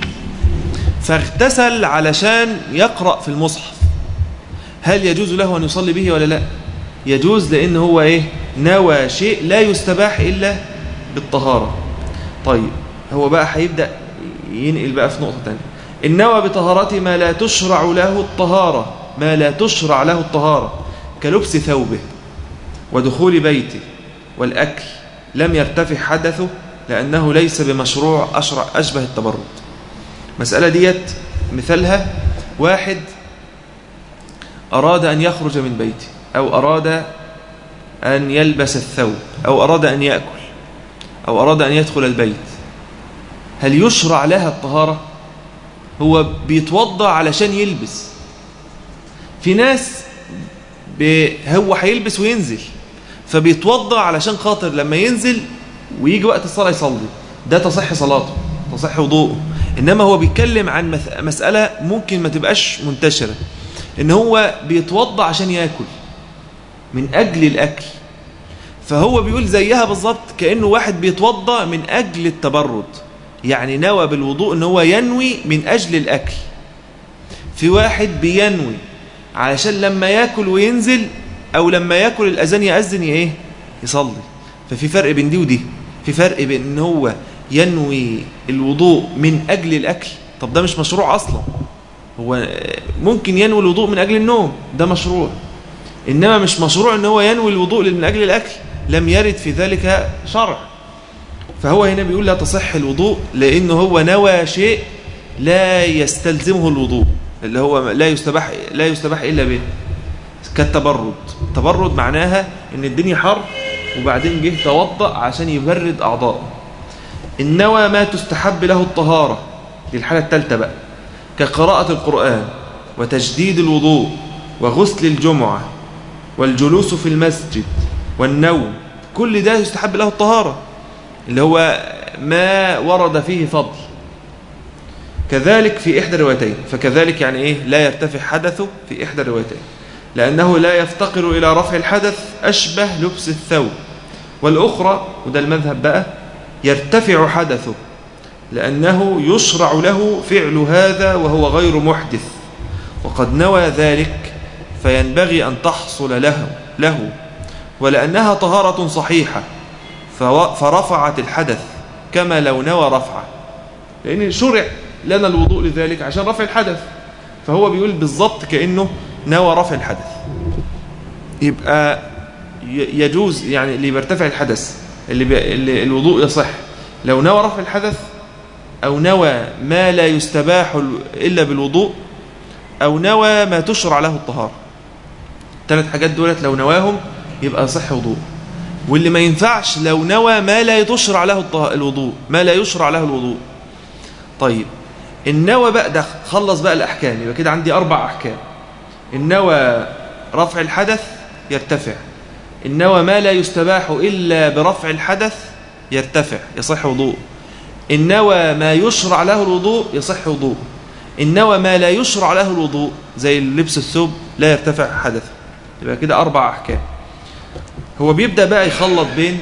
فاغتسل علشان يقرأ في المصحف هل يجوز له أن يصلي به ولا لا يجوز لأن هو إيه نوى شيء لا يستباح إلا بالطهارة طيب هو بقى هيبدأ ينقل بقى في نقطة تانية النوى بطهارة ما لا تشرع له الطهارة ما لا تشرع له الطهارة كلبس ثوبه ودخول بيته والأكل لم يرتفع حدثه لأنه ليس بمشروع أشرع أشبه التبرد مسألة ديت مثالها واحد أراد أن يخرج من بيته أو أراد أن يلبس الثوب أو أراد أن يأكل أو أراد أن يدخل البيت هل يشرع لها الطهارة هو بيتوضى علشان يلبس في ناس هو هيلبس وينزل فبيتوضى علشان خاطر لما ينزل ويجي وقت الصلاة يصلي ده تصح صلاته تصح وضوءه إنما هو بيتكلم عن مسألة ممكن ما تبقاش منتشرة إن هو بيتوضى عشان يأكل من أجل الأكل فهو بيقول زيها بالظبط كأنه واحد بيتوضى من أجل التبرد يعني نوى بالوضوء ان هو ينوي من أجل الأكل في واحد بينوي علشان لما يأكل وينزل أو لما يأكل الأذان يأذن إيه يصلي ففي فرق بين دي ودي في فرق بين ان هو ينوي الوضوء من أجل الأكل طب ده مش مشروع أصلا هو ممكن ينوي الوضوء من أجل النوم ده مشروع إنما مش مشروع ان هو ينوي الوضوء من أجل الأكل لم يرد في ذلك شرع فهو هنا بيقول لا تصح الوضوء لأنه هو نوى شيء لا يستلزمه الوضوء اللي هو لا يستباح لا يستباح إلا به كالتبرد التبرد معناها ان الدنيا حر وبعدين جه توضأ عشان يبرد أعضاءه النوى ما تستحب له الطهارة دي الحالة الثالثة بقى كقراءة القرآن وتجديد الوضوء وغسل الجمعة والجلوس في المسجد والنوم كل ده يستحب له الطهارة اللي هو ما ورد فيه فضل كذلك في إحدى الروايتين فكذلك يعني إيه لا يرتفع حدثه في إحدى الروايتين لأنه لا يفتقر إلى رفع الحدث أشبه لبس الثوب والأخرى وده المذهب بقى يرتفع حدثه لأنه يشرع له فعل هذا وهو غير محدث وقد نوى ذلك فينبغي أن تحصل له, له ولأنها طهارة صحيحة فرفعت الحدث كما لو نوى رفعه لأن شرع لنا الوضوء لذلك عشان رفع الحدث فهو بيقول بالضبط كأنه نوى رفع الحدث يبقى يجوز يعني اللي بيرتفع الحدث اللي, بي اللي الوضوء يصح لو نوى رفع الحدث أو نوى ما لا يستباح إلا بالوضوء أو نوى ما تشرع له الطهارة ثلاث حاجات دولت لو نواهم يبقى صح وضوء واللي ما ينفعش لو نوى ما لا تشرع له الوضوء ما لا يشرع له الوضوء طيب النوى بقى ده خلص بقى الأحكام يبقى كده عندي أربع أحكام النوى رفع الحدث يرتفع النوى ما لا يستباح إلا برفع الحدث يرتفع يصح وضوء النوى ما يشرع له الوضوء يصح وضوء النوى ما لا يشرع له الوضوء زي لبس الثوب لا يرتفع حدثه يبقى كده أربع أحكام هو بيبدأ بقى يخلط بين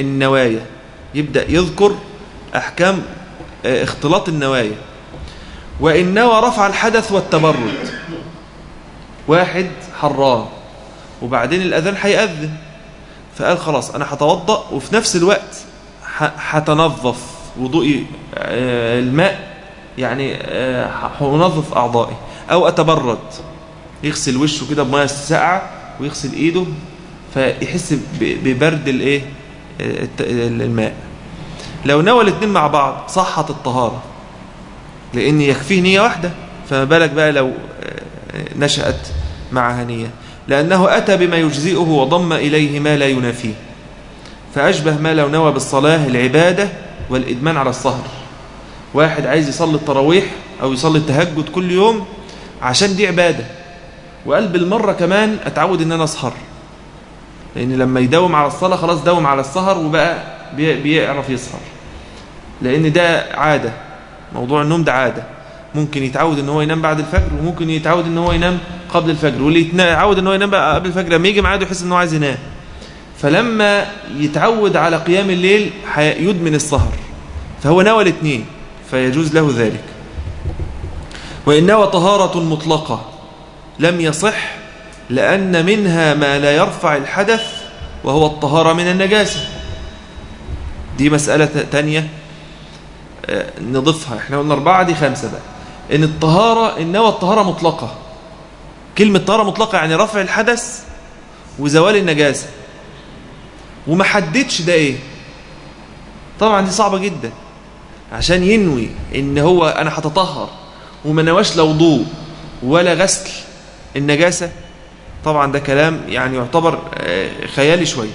النوايا يبدأ يذكر أحكام اختلاط النوايا وإن نوى رفع الحدث والتبرد واحد حرام وبعدين الأذان هيأذن فقال خلاص أنا هتوضأ وفي نفس الوقت هتنظف وضوئي آه، الماء يعني آه، هنظف أعضائي أو أتبرد يغسل وشه كده بمياه ساقعة ويغسل إيده فيحس ببرد الايه الماء لو نوى الاثنين مع بعض صحت الطهارة لأن يكفيه نية واحدة فما بالك بقى لو آه، نشأت معها نية لأنه أتى بما يجزئه وضم إليه ما لا ينافيه فأشبه ما لو نوى بالصلاة العبادة والإدمان على السهر واحد عايز يصلي التراويح أو يصلي التهجد كل يوم عشان دي عبادة وقال بالمرة كمان أتعود أن أنا أسهر لأن لما يداوم على الصلاة خلاص داوم على السهر وبقى بيعرف يسهر لأن ده عادة موضوع النوم ده عادة ممكن يتعود ان هو ينام بعد الفجر وممكن يتعود ان هو ينام قبل الفجر واللي يتعود ان هو ينام قبل الفجر لما يجي ميعاده يحس ان هو عايز ينام فلما يتعود على قيام الليل يدمن السهر فهو نوى الاثنين فيجوز له ذلك وإن نوى طهارة مطلقة لم يصح لأن منها ما لا يرفع الحدث وهو الطهارة من النجاسة دي مسألة تانية آه، نضيفها احنا قلنا أربعة دي خمسة بقى إن الطهارة إنما الطهارة مطلقة كلمة طهارة مطلقة يعني رفع الحدث وزوال النجاسة وما حددش ده ايه طبعا دي صعبة جدا عشان ينوي ان هو انا هتطهر وما نواش لا وضوء ولا غسل النجاسة طبعا ده كلام يعني يعتبر آه، خيالي شوية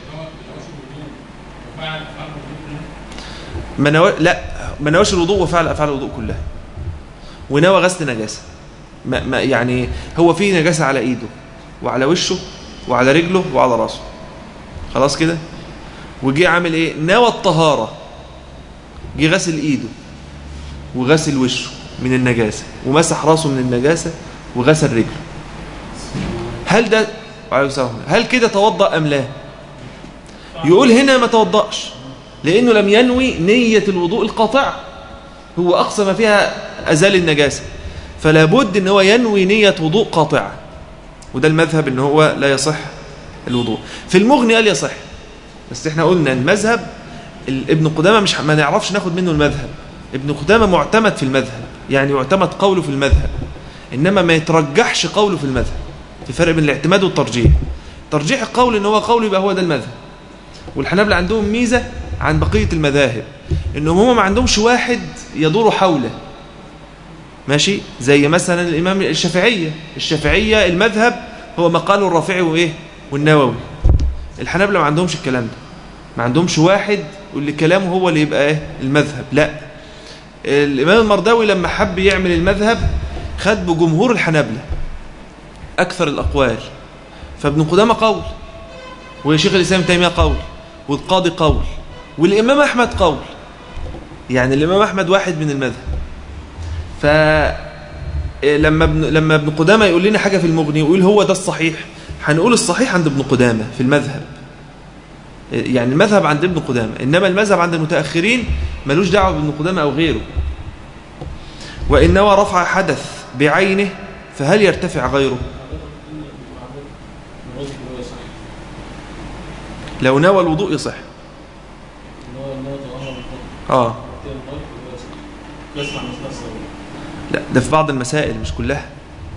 ما نو... لا ما نواش الوضوء وفعل افعال الوضوء كلها ونوى غسل نجاسه ما... ما يعني هو فيه نجاسه على ايده وعلى وشه وعلى رجله وعلى راسه خلاص كده وجي عامل ايه نوى الطهاره جه غسل ايده وغسل وشه من النجاسه ومسح راسه من النجاسه وغسل رجله هل ده هل كده توضأ أم لا يقول هنا ما توضأش لأنه لم ينوي نية الوضوء القاطعة هو أقصى ما فيها أزال النجاسة فلا بد أن هو ينوي نية وضوء قاطعة وده المذهب أنه هو لا يصح الوضوء في المغني قال يصح بس احنا قلنا المذهب ابن قدامة مش ما نعرفش ناخد منه المذهب ابن قدامة معتمد في المذهب يعني يعتمد قوله في المذهب إنما ما يترجحش قوله في المذهب في فرق بين الاعتماد والترجيح ترجيح القول ان هو قول يبقى هو ده المذهب والحنابلة عندهم ميزة عن بقية المذاهب انهم هم ما عندهمش واحد يدور حوله ماشي زي مثلا الامام الشافعية الشافعية المذهب هو مقال الرافعي وايه والنووي الحنابلة ما عندهمش الكلام ده ما عندهمش واحد واللي كلامه هو اللي يبقى ايه المذهب لا الامام المرداوي لما حب يعمل المذهب خد بجمهور الحنابلة أكثر الأقوال فابن قدامة قول وشيخ الإسلام تيمية قول والقاضي قول والإمام أحمد قول يعني الإمام أحمد واحد من المذهب ف لما ابن لما ابن قدامة يقول لنا حاجة في المغني ويقول هو ده الصحيح هنقول الصحيح عند ابن قدامة في المذهب يعني المذهب عند ابن قدامة إنما المذهب عند المتأخرين ملوش دعوة بابن قدامة أو غيره وإن نوى رفع حدث بعينه فهل يرتفع غيره لو نوى الوضوء يصح اه لا ده في بعض المسائل مش كلها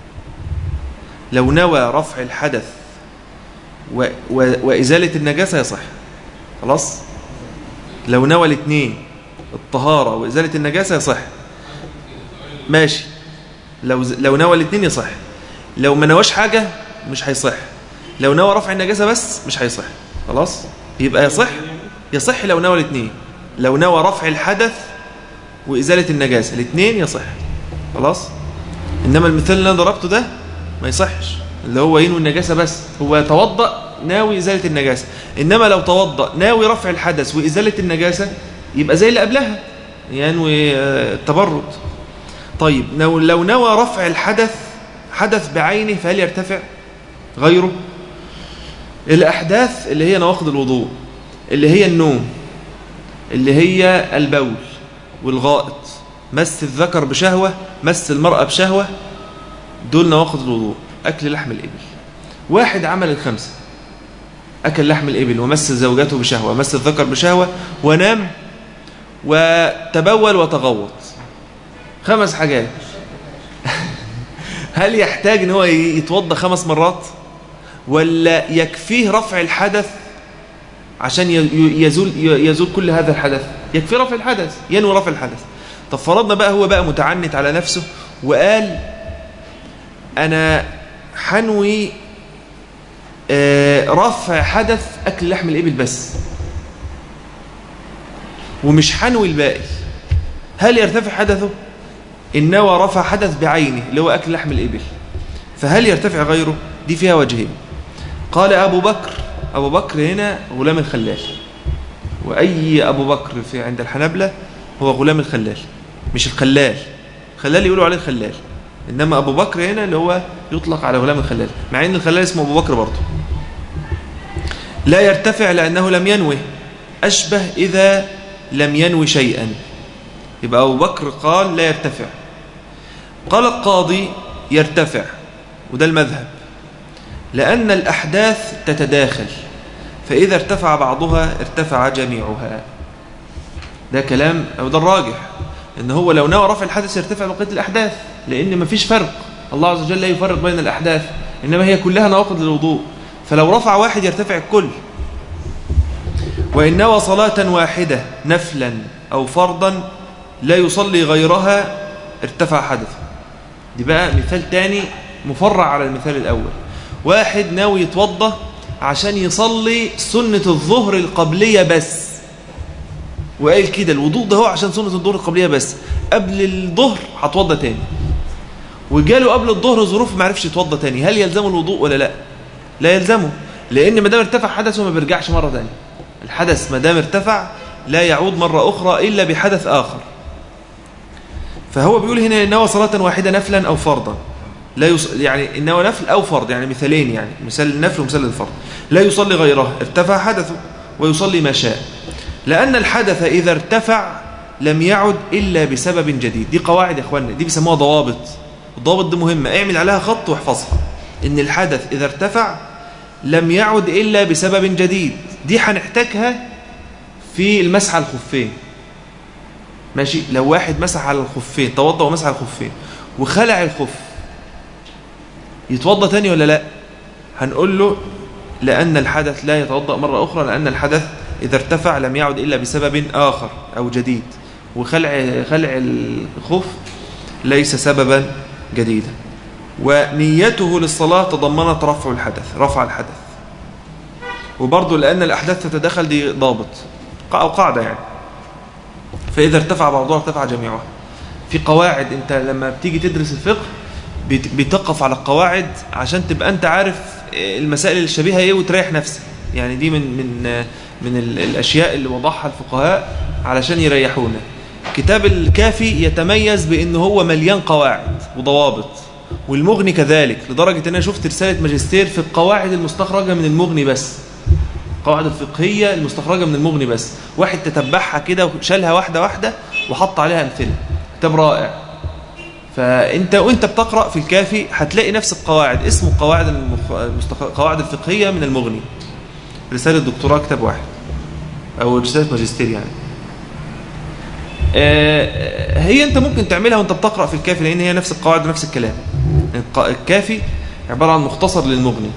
لو نوى رفع الحدث و... و... وإزالة النجاسة يصح خلاص لو نوى الاثنين الطهارة وإزالة النجاسة يصح ماشي لو لو نوى الاثنين يصح لو ما نواش حاجة مش هيصح لو نوى رفع النجاسة بس مش هيصح خلاص يبقى يصح يصح لو نوى الاثنين لو نوى رفع الحدث وإزالة النجاسة الاثنين يصح خلاص إنما المثال اللي أنا ضربته ده ما يصحش اللي هو ينوي النجاسة بس هو توضأ ناوي إزالة النجاسة إنما لو توضأ ناوي رفع الحدث وإزالة النجاسة يبقى زي اللي قبلها ينوي آه، التبرد طيب لو نوى رفع الحدث حدث بعينه فهل يرتفع غيره الأحداث اللي هي نواقض الوضوء اللي هي النوم اللي هي البول والغائط مس الذكر بشهوة مس المرأة بشهوة دول نواقض الوضوء أكل لحم الإبل واحد عمل الخمسة أكل لحم الإبل ومس زوجته بشهوة مس الذكر بشهوة ونام وتبول وتغوط خمس حاجات هل يحتاج ان هو يتوضى خمس مرات ولا يكفيه رفع الحدث عشان يزول يزول كل هذا الحدث يكفي رفع الحدث ينوي رفع الحدث طب فرضنا بقى هو بقى متعنت على نفسه وقال انا حنوي آه، رفع حدث اكل لحم الابل بس ومش حنوي الباقي هل يرتفع حدثه إن نوى رفع حدث بعينه اللي هو أكل لحم الإبل فهل يرتفع غيره دي فيها وجهين قال أبو بكر أبو بكر هنا غلام الخلال وأي أبو بكر في عند الحنبلة هو غلام الخلال مش الخلال الخلال يقولوا عليه الخلال إنما أبو بكر هنا اللي هو يطلق على غلام الخلال مع أن الخلال اسمه أبو بكر برضه لا يرتفع لأنه لم ينوي أشبه إذا لم ينوي شيئا يبقى أبو بكر قال لا يرتفع قال القاضي يرتفع وده المذهب لأن الأحداث تتداخل فإذا ارتفع بعضها ارتفع جميعها ده كلام أو ده الراجح إن هو لو نوى رفع الحدث يرتفع بقية الأحداث لأن مفيش فرق الله عز وجل لا يفرق بين الأحداث إنما هي كلها نواقض للوضوء فلو رفع واحد يرتفع الكل وإن نوى صلاة واحدة نفلا أو فرضا لا يصلي غيرها ارتفع حدثه دي بقى مثال تاني مفرع على المثال الأول واحد ناوي يتوضى عشان يصلي سنة الظهر القبلية بس وقال كده الوضوء ده هو عشان سنة الظهر القبلية بس قبل الظهر هتوضى تاني وجاله قبل الظهر ظروف ما عرفش يتوضى تاني هل يلزمه الوضوء ولا لا لا يلزمه لان ما دام ارتفع حدثه ما بيرجعش مره ثانيه الحدث ما دام ارتفع لا يعود مره اخرى الا بحدث اخر فهو بيقول هنا إنه صلاة واحدة نفلا أو فرضا لا يص... يعني إنه نفل أو فرض يعني مثالين يعني مثال النفل ومثال الفرض لا يصلي غيره ارتفع حدثه ويصلي ما شاء لأن الحدث إذا ارتفع لم يعد إلا بسبب جديد دي قواعد يا أخوانا دي بيسموها ضوابط الضوابط دي مهمة اعمل عليها خط واحفظها إن الحدث إذا ارتفع لم يعد إلا بسبب جديد دي هنحتاجها في المسح على الخفين ماشي لو واحد مسح على الخفين توضى ومسح على الخفين وخلع الخف يتوضى تاني ولا لا هنقول له لأن الحدث لا يتوضأ مرة أخرى لأن الحدث إذا ارتفع لم يعد إلا بسبب آخر أو جديد وخلع خلع الخف ليس سببا جديدا ونيته للصلاة تضمنت رفع الحدث رفع الحدث وبرضه لأن الأحداث تتدخل دي ضابط أو قاعدة يعني فإذا ارتفع بعضها ارتفع جميعها في قواعد انت لما بتيجي تدرس الفقه بتقف على القواعد عشان تبقى انت عارف المسائل الشبيهة ايه وتريح نفسك يعني دي من من من الاشياء اللي وضعها الفقهاء علشان يريحونا كتاب الكافي يتميز بان هو مليان قواعد وضوابط والمغني كذلك لدرجة ان انا شفت رسالة ماجستير في القواعد المستخرجة من المغني بس القواعد الفقهية المستخرجة من المغني بس واحد تتبعها كده وشالها واحدة واحدة وحط عليها أمثلة كتاب رائع فأنت وأنت بتقرأ في الكافي هتلاقي نفس القواعد اسمه قواعد المستخ... القواعد الفقهية من المغني رسالة دكتوراه كتاب واحد أو رسالة ماجستير يعني آه، هي أنت ممكن تعملها وأنت بتقرأ في الكافي لأن هي نفس القواعد ونفس الكلام الكافي عبارة عن مختصر للمغني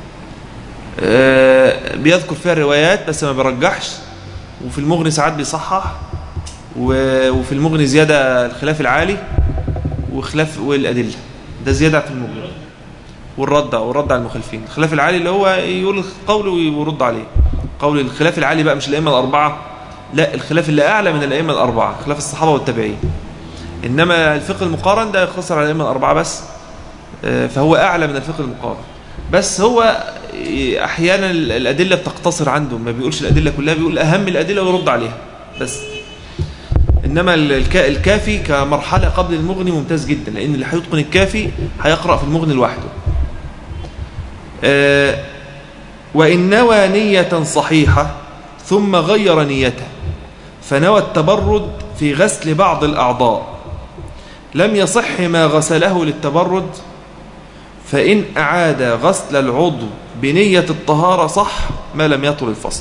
آه، بيذكر فيها الروايات بس ما بيرجحش وفي المغني ساعات بيصحح وفي المغني زيادة الخلاف العالي وخلاف والأدلة ده زيادة في المغني والرد والرد على المخالفين الخلاف العالي اللي هو يقول القول ويرد عليه قول الخلاف العالي بقى مش الأئمة الأربعة لا الخلاف اللي أعلى من الأئمة الأربعة خلاف الصحابة والتابعين إنما الفقه المقارن ده يختصر على الأئمة الأربعة بس آه، فهو أعلى من الفقه المقارن بس هو احيانا الادله بتقتصر عنده ما بيقولش الادله كلها بيقول اهم الادله ويرد عليها بس انما الكافي كمرحله قبل المغني ممتاز جدا لان اللي هيتقن الكافي هيقرا في المغني لوحده آه، وان نوى نيه صحيحه ثم غير نيته فنوى التبرد في غسل بعض الاعضاء لم يصح ما غسله للتبرد فإن أعاد غسل العضو بنية الطهارة صح ما لم يطل الفصل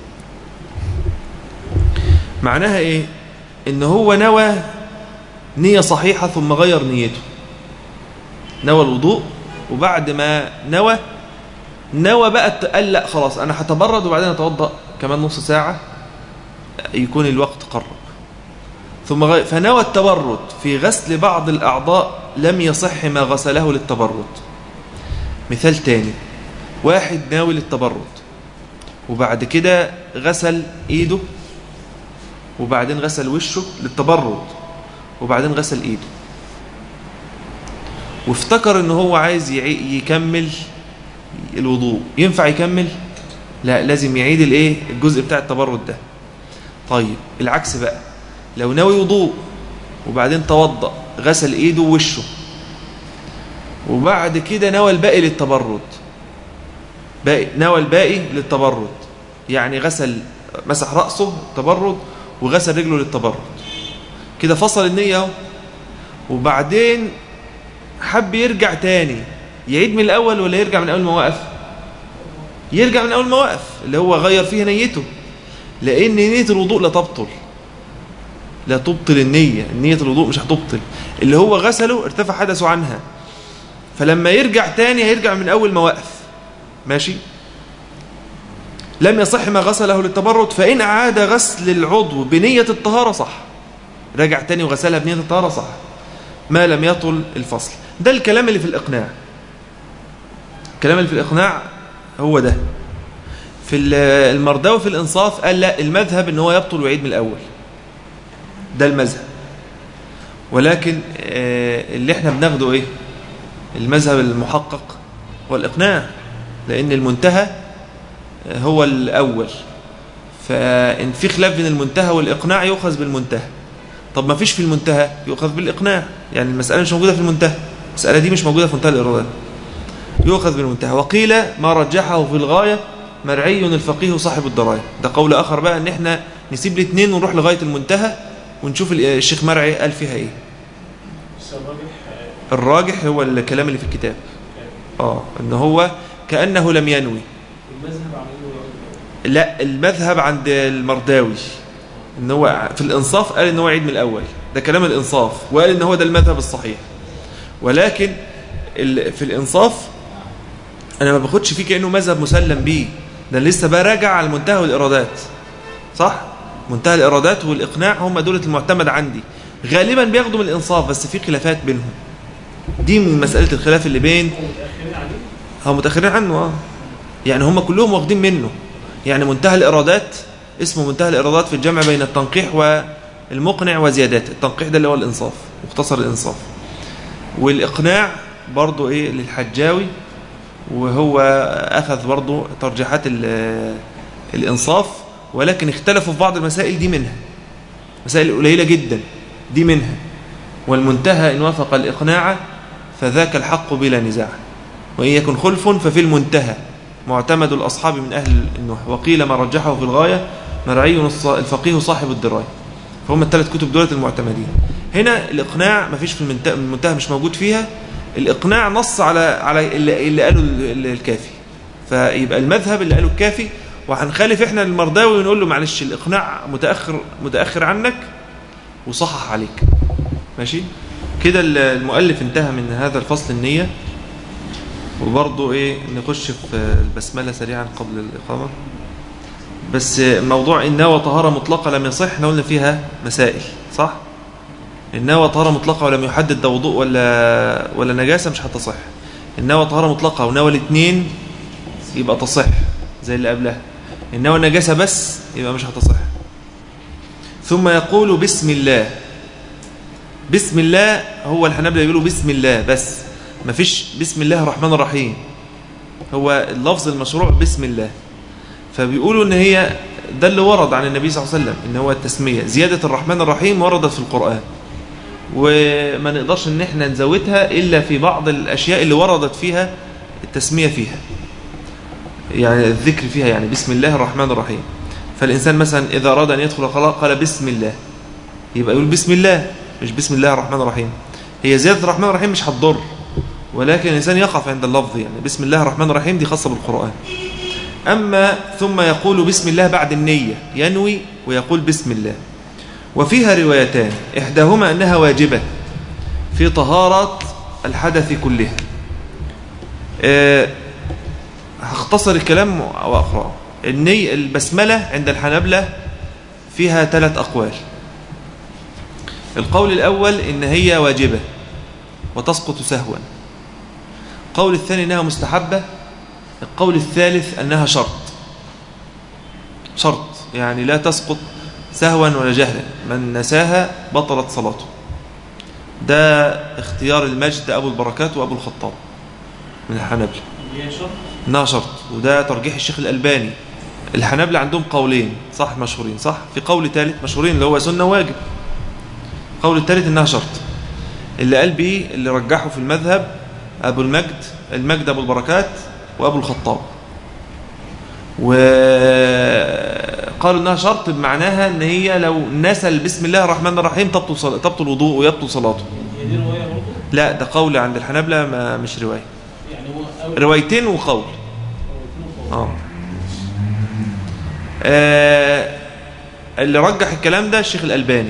معناها إيه إن هو نوى نية صحيحة ثم غير نيته نوى الوضوء وبعد ما نوى نوى بقى قال لا خلاص أنا هتبرد وبعدين أتوضأ كمان نص ساعة يكون الوقت قرب ثم غير فنوى التبرد في غسل بعض الأعضاء لم يصح ما غسله للتبرد مثال تاني واحد ناوي للتبرد وبعد كده غسل ايده وبعدين غسل وشه للتبرد وبعدين غسل ايده وافتكر ان هو عايز يكمل الوضوء ينفع يكمل لا لازم يعيد الايه الجزء بتاع التبرد ده طيب العكس بقى لو ناوي وضوء وبعدين توضأ غسل ايده ووشه وبعد كده نوى الباقي للتبرد باقي نوى الباقي للتبرد يعني غسل مسح رأسه تبرد وغسل رجله للتبرد كده فصل النية اهو وبعدين حب يرجع تاني يعيد من الأول ولا يرجع من أول ما وقف يرجع من أول ما وقف اللي هو غير فيها نيته لأن نية الوضوء لا تبطل لا تبطل النية نية الوضوء مش هتبطل اللي هو غسله ارتفع حدثه عنها فلما يرجع تاني هيرجع من أول ما وقف ماشي لم يصح ما غسله للتبرد فإن أعاد غسل العضو بنية الطهارة صح رجع تاني وغسلها بنية الطهارة صح ما لم يطل الفصل ده الكلام اللي في الإقناع الكلام اللي في الإقناع هو ده في المرداوي في الإنصاف قال لا المذهب ان هو يبطل ويعيد من الأول ده المذهب ولكن اللي احنا بناخده ايه المذهب المحقق هو الإقناع لأن المنتهى هو الأول فإن في خلاف بين المنتهى والإقناع يؤخذ بالمنتهى طب ما فيش في المنتهى يؤخذ بالإقناع يعني المسألة مش موجودة في المنتهى المسألة دي مش موجودة في منتهى الإرادات يؤخذ بالمنتهى وقيل ما رجحه في الغاية مرعي الفقيه صاحب الدراية ده قول آخر بقى ان احنا نسيب الاثنين ونروح لغاية المنتهى ونشوف الشيخ مرعي قال فيها ايه الراجح هو الكلام اللي في الكتاب اه ان هو كأنه لم ينوي لا المذهب عند المرداوي ان هو في الانصاف قال ان هو عيد من الاول ده كلام الانصاف وقال ان هو ده المذهب الصحيح ولكن في الانصاف انا ما باخدش فيه كانه مذهب مسلم بيه ده لسه بقى راجع على المنتهى والارادات صح منتهى الارادات والاقناع هم دولة المعتمد عندي غالبا بياخدوا من الانصاف بس في خلافات بينهم دي من مسألة الخلاف اللي بين هم متأخرين عنه اه يعني هم كلهم واخدين منه يعني منتهى الإرادات اسمه منتهى الإرادات في الجمع بين التنقيح والمقنع وزيادات التنقيح ده اللي هو الإنصاف مختصر الإنصاف والإقناع برضو إيه للحجاوي وهو أخذ برضو ترجيحات الإنصاف ولكن اختلفوا في بعض المسائل دي منها مسائل قليلة جدا دي منها والمنتهى إن وافق الإقناع فذاك الحق بلا نزاع وإن يكن خلف ففي المنتهى معتمد الأصحاب من أهل النحو وقيل ما رجحه في الغاية مرعي الفقيه صاحب الدراية فهم الثلاث كتب دولة المعتمدين هنا الإقناع ما فيش في المنتهى, المنتهى مش موجود فيها الإقناع نص على على اللي, اللي قاله الكافي فيبقى المذهب اللي قاله الكافي وهنخالف احنا المرداوي ونقول له معلش الإقناع متأخر متأخر عنك وصحح عليك ماشي كده المؤلف انتهى من هذا الفصل النية وبرضه ايه نخش في البسملة سريعا قبل الإقامة بس موضوع النوى طهارة مطلقة لم يصح احنا قلنا فيها مسائل صح النوى طهارة مطلقة ولم يحدد ده وضوء ولا ولا نجاسة مش هتصح النوى طهارة مطلقة ونوى الاثنين يبقى تصح زي اللي قبلها النوى النجاسة بس يبقى مش هتصح ثم يقول بسم الله بسم الله هو الحنابلة يقولوا بسم الله بس ما فيش بسم الله الرحمن الرحيم هو اللفظ المشروع بسم الله فبيقولوا ان هي ده اللي ورد عن النبي صلى الله عليه وسلم ان هو التسمية زيادة الرحمن الرحيم وردت في القرآن وما نقدرش ان احنا نزودها الا في بعض الاشياء اللي وردت فيها التسمية فيها يعني الذكر فيها يعني بسم الله الرحمن الرحيم فالإنسان مثلا إذا أراد أن يدخل الخلاء قال بسم الله يبقى يقول بسم الله مش بسم الله الرحمن الرحيم هي زيادة الرحمن الرحيم مش هتضر ولكن الإنسان يقف عند اللفظ يعني بسم الله الرحمن الرحيم دي خاصة بالقرآن أما ثم يقول بسم الله بعد النية ينوي ويقول بسم الله وفيها روايتان إحداهما أنها واجبة في طهارة الحدث كلها أه هختصر الكلام وأقرأه الني البسملة عند الحنبلة فيها ثلاث أقوال القول الأول إن هي واجبة وتسقط سهوا القول الثاني أنها مستحبة القول الثالث أنها شرط شرط يعني لا تسقط سهوا ولا جهلا من نساها بطلت صلاته ده اختيار المجد أبو البركات وأبو الخطاب من الحنبلة انها شرط وده ترجيح الشيخ الألباني الحنابلة عندهم قولين صح مشهورين صح في قول ثالث مشهورين اللي هو سنة واجب قول الثالث انها شرط اللي قال به اللي رجحه في المذهب أبو المجد المجد أبو البركات وأبو الخطاب وقالوا انها شرط بمعناها ان هي لو نسل بسم الله الرحمن الرحيم تبطل صل... تبطل وضوء ويبطل صلاته لا ده قول عند الحنابلة ما مش رواية يعني روايتين وقول اه آه اللي رجح الكلام ده الشيخ الألباني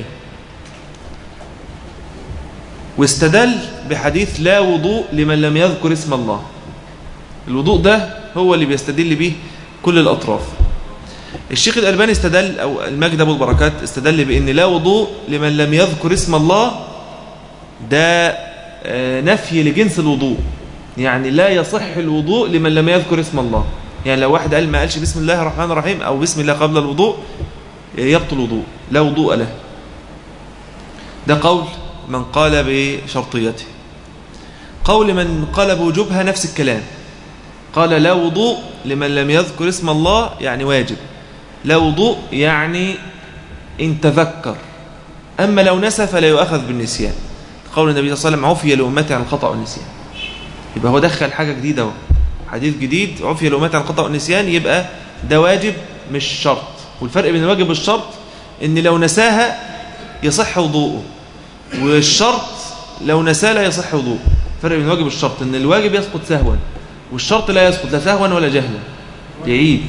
واستدل بحديث لا وضوء لمن لم يذكر اسم الله الوضوء ده هو اللي بيستدل به كل الأطراف الشيخ الألباني استدل أو المجد أبو البركات استدل بأن لا وضوء لمن لم يذكر اسم الله ده نفي لجنس الوضوء يعني لا يصح الوضوء لمن لم يذكر اسم الله يعني لو واحد قال ما قالش بسم الله الرحمن الرحيم أو بسم الله قبل الوضوء يبطل وضوء لا وضوء له ده قول من قال بشرطيته قول من قال بوجوبها نفس الكلام قال لا وضوء لمن لم يذكر اسم الله يعني واجب لا وضوء يعني إن تذكر أما لو نسى فلا يؤخذ بالنسيان قول النبي صلى الله عليه وسلم عفي لأمتي عن الخطأ والنسيان يبقى هو دخل حاجة جديدة هو. حديث جديد عفي لأمتي عن الخطأ والنسيان يبقى ده واجب مش شرط والفرق بين الواجب والشرط ان لو نساها يصح وضوءه والشرط لو نساه لا يصح وضوءه فرق بين الواجب والشرط ان الواجب يسقط سهوا والشرط لا يسقط لا سهوا ولا جهلا يعيد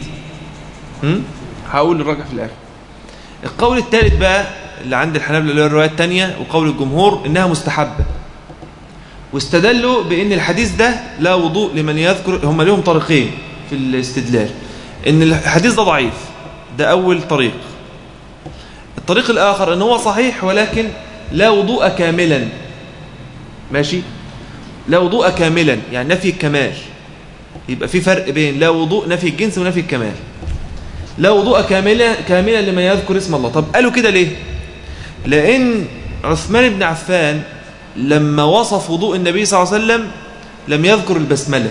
هقول الراجح في الاخر القول الثالث بقى اللي عند الحنابلة اللي هو الرواية الثانية وقول الجمهور انها مستحبة واستدلوا بان الحديث ده لا وضوء لمن يذكر هم لهم طريقين في الاستدلال ان الحديث ده ضعيف ده اول طريق الطريق الاخر ان هو صحيح ولكن لا وضوء كاملا ماشي لا وضوء كاملا يعني نفي الكمال يبقى في فرق بين لا وضوء نفي الجنس ونفي الكمال لا وضوء كاملا كاملا لمن يذكر اسم الله طب قالوا كده ليه لان عثمان بن عفان لما وصف وضوء النبي صلى الله عليه وسلم لم يذكر البسمله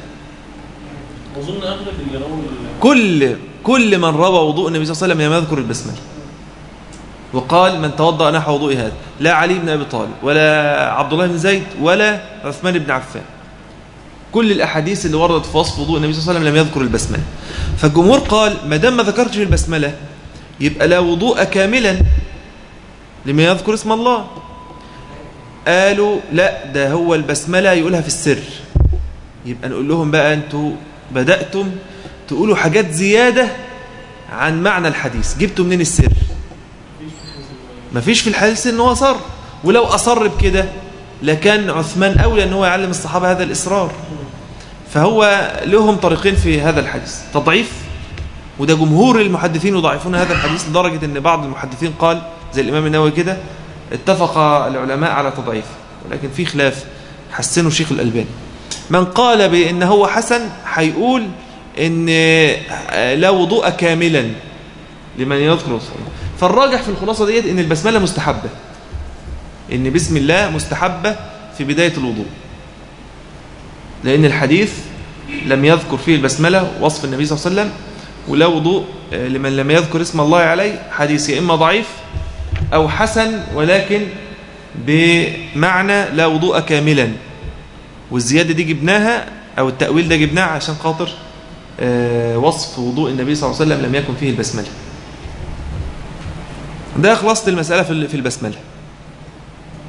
اظن اغلب اللي رووا كل كل من روى وضوء النبي صلى الله عليه وسلم لم يذكر البسمله وقال من توضأ نحو وضوء هذا لا علي بن أبي طالب ولا عبد الله بن زيد ولا عثمان بن عفان كل الأحاديث اللي وردت في وصف وضوء النبي صلى الله عليه وسلم لم يذكر البسملة فالجمهور قال ما دام ما ذكرتش البسملة يبقى لا وضوء كاملا لمن يذكر اسم الله قالوا لا ده هو البسملة يقولها في السر يبقى نقول لهم بقى أنتوا بدأتم تقولوا حاجات زيادة عن معنى الحديث جبتوا منين السر ما فيش في الحديث ان هو أصر ولو أصر بكده لكان عثمان أولى ان هو يعلم الصحابة هذا الإصرار فهو لهم طريقين في هذا الحديث تضعيف وده جمهور المحدثين يضعفون هذا الحديث لدرجة ان بعض المحدثين قال زي الإمام النووي كده اتفق العلماء على تضعيف ولكن في خلاف حسنه الشيخ الألباني من قال بأن هو حسن هيقول ان لا وضوء كاملا لمن يذكر الصلاة فالراجح في الخلاصة ديت ان البسملة مستحبة ان بسم الله مستحبة في بداية الوضوء لان الحديث لم يذكر فيه البسملة وصف النبي صلى الله عليه وسلم ولا وضوء لمن لم يذكر اسم الله عليه حديث يا إما ضعيف أو حسن ولكن بمعنى لا وضوء كاملا والزيادة دي جبناها أو التأويل ده جبناه عشان خاطر وصف وضوء النبي صلى الله عليه وسلم لم يكن فيه البسملة ده خلاصة المسألة في البسملة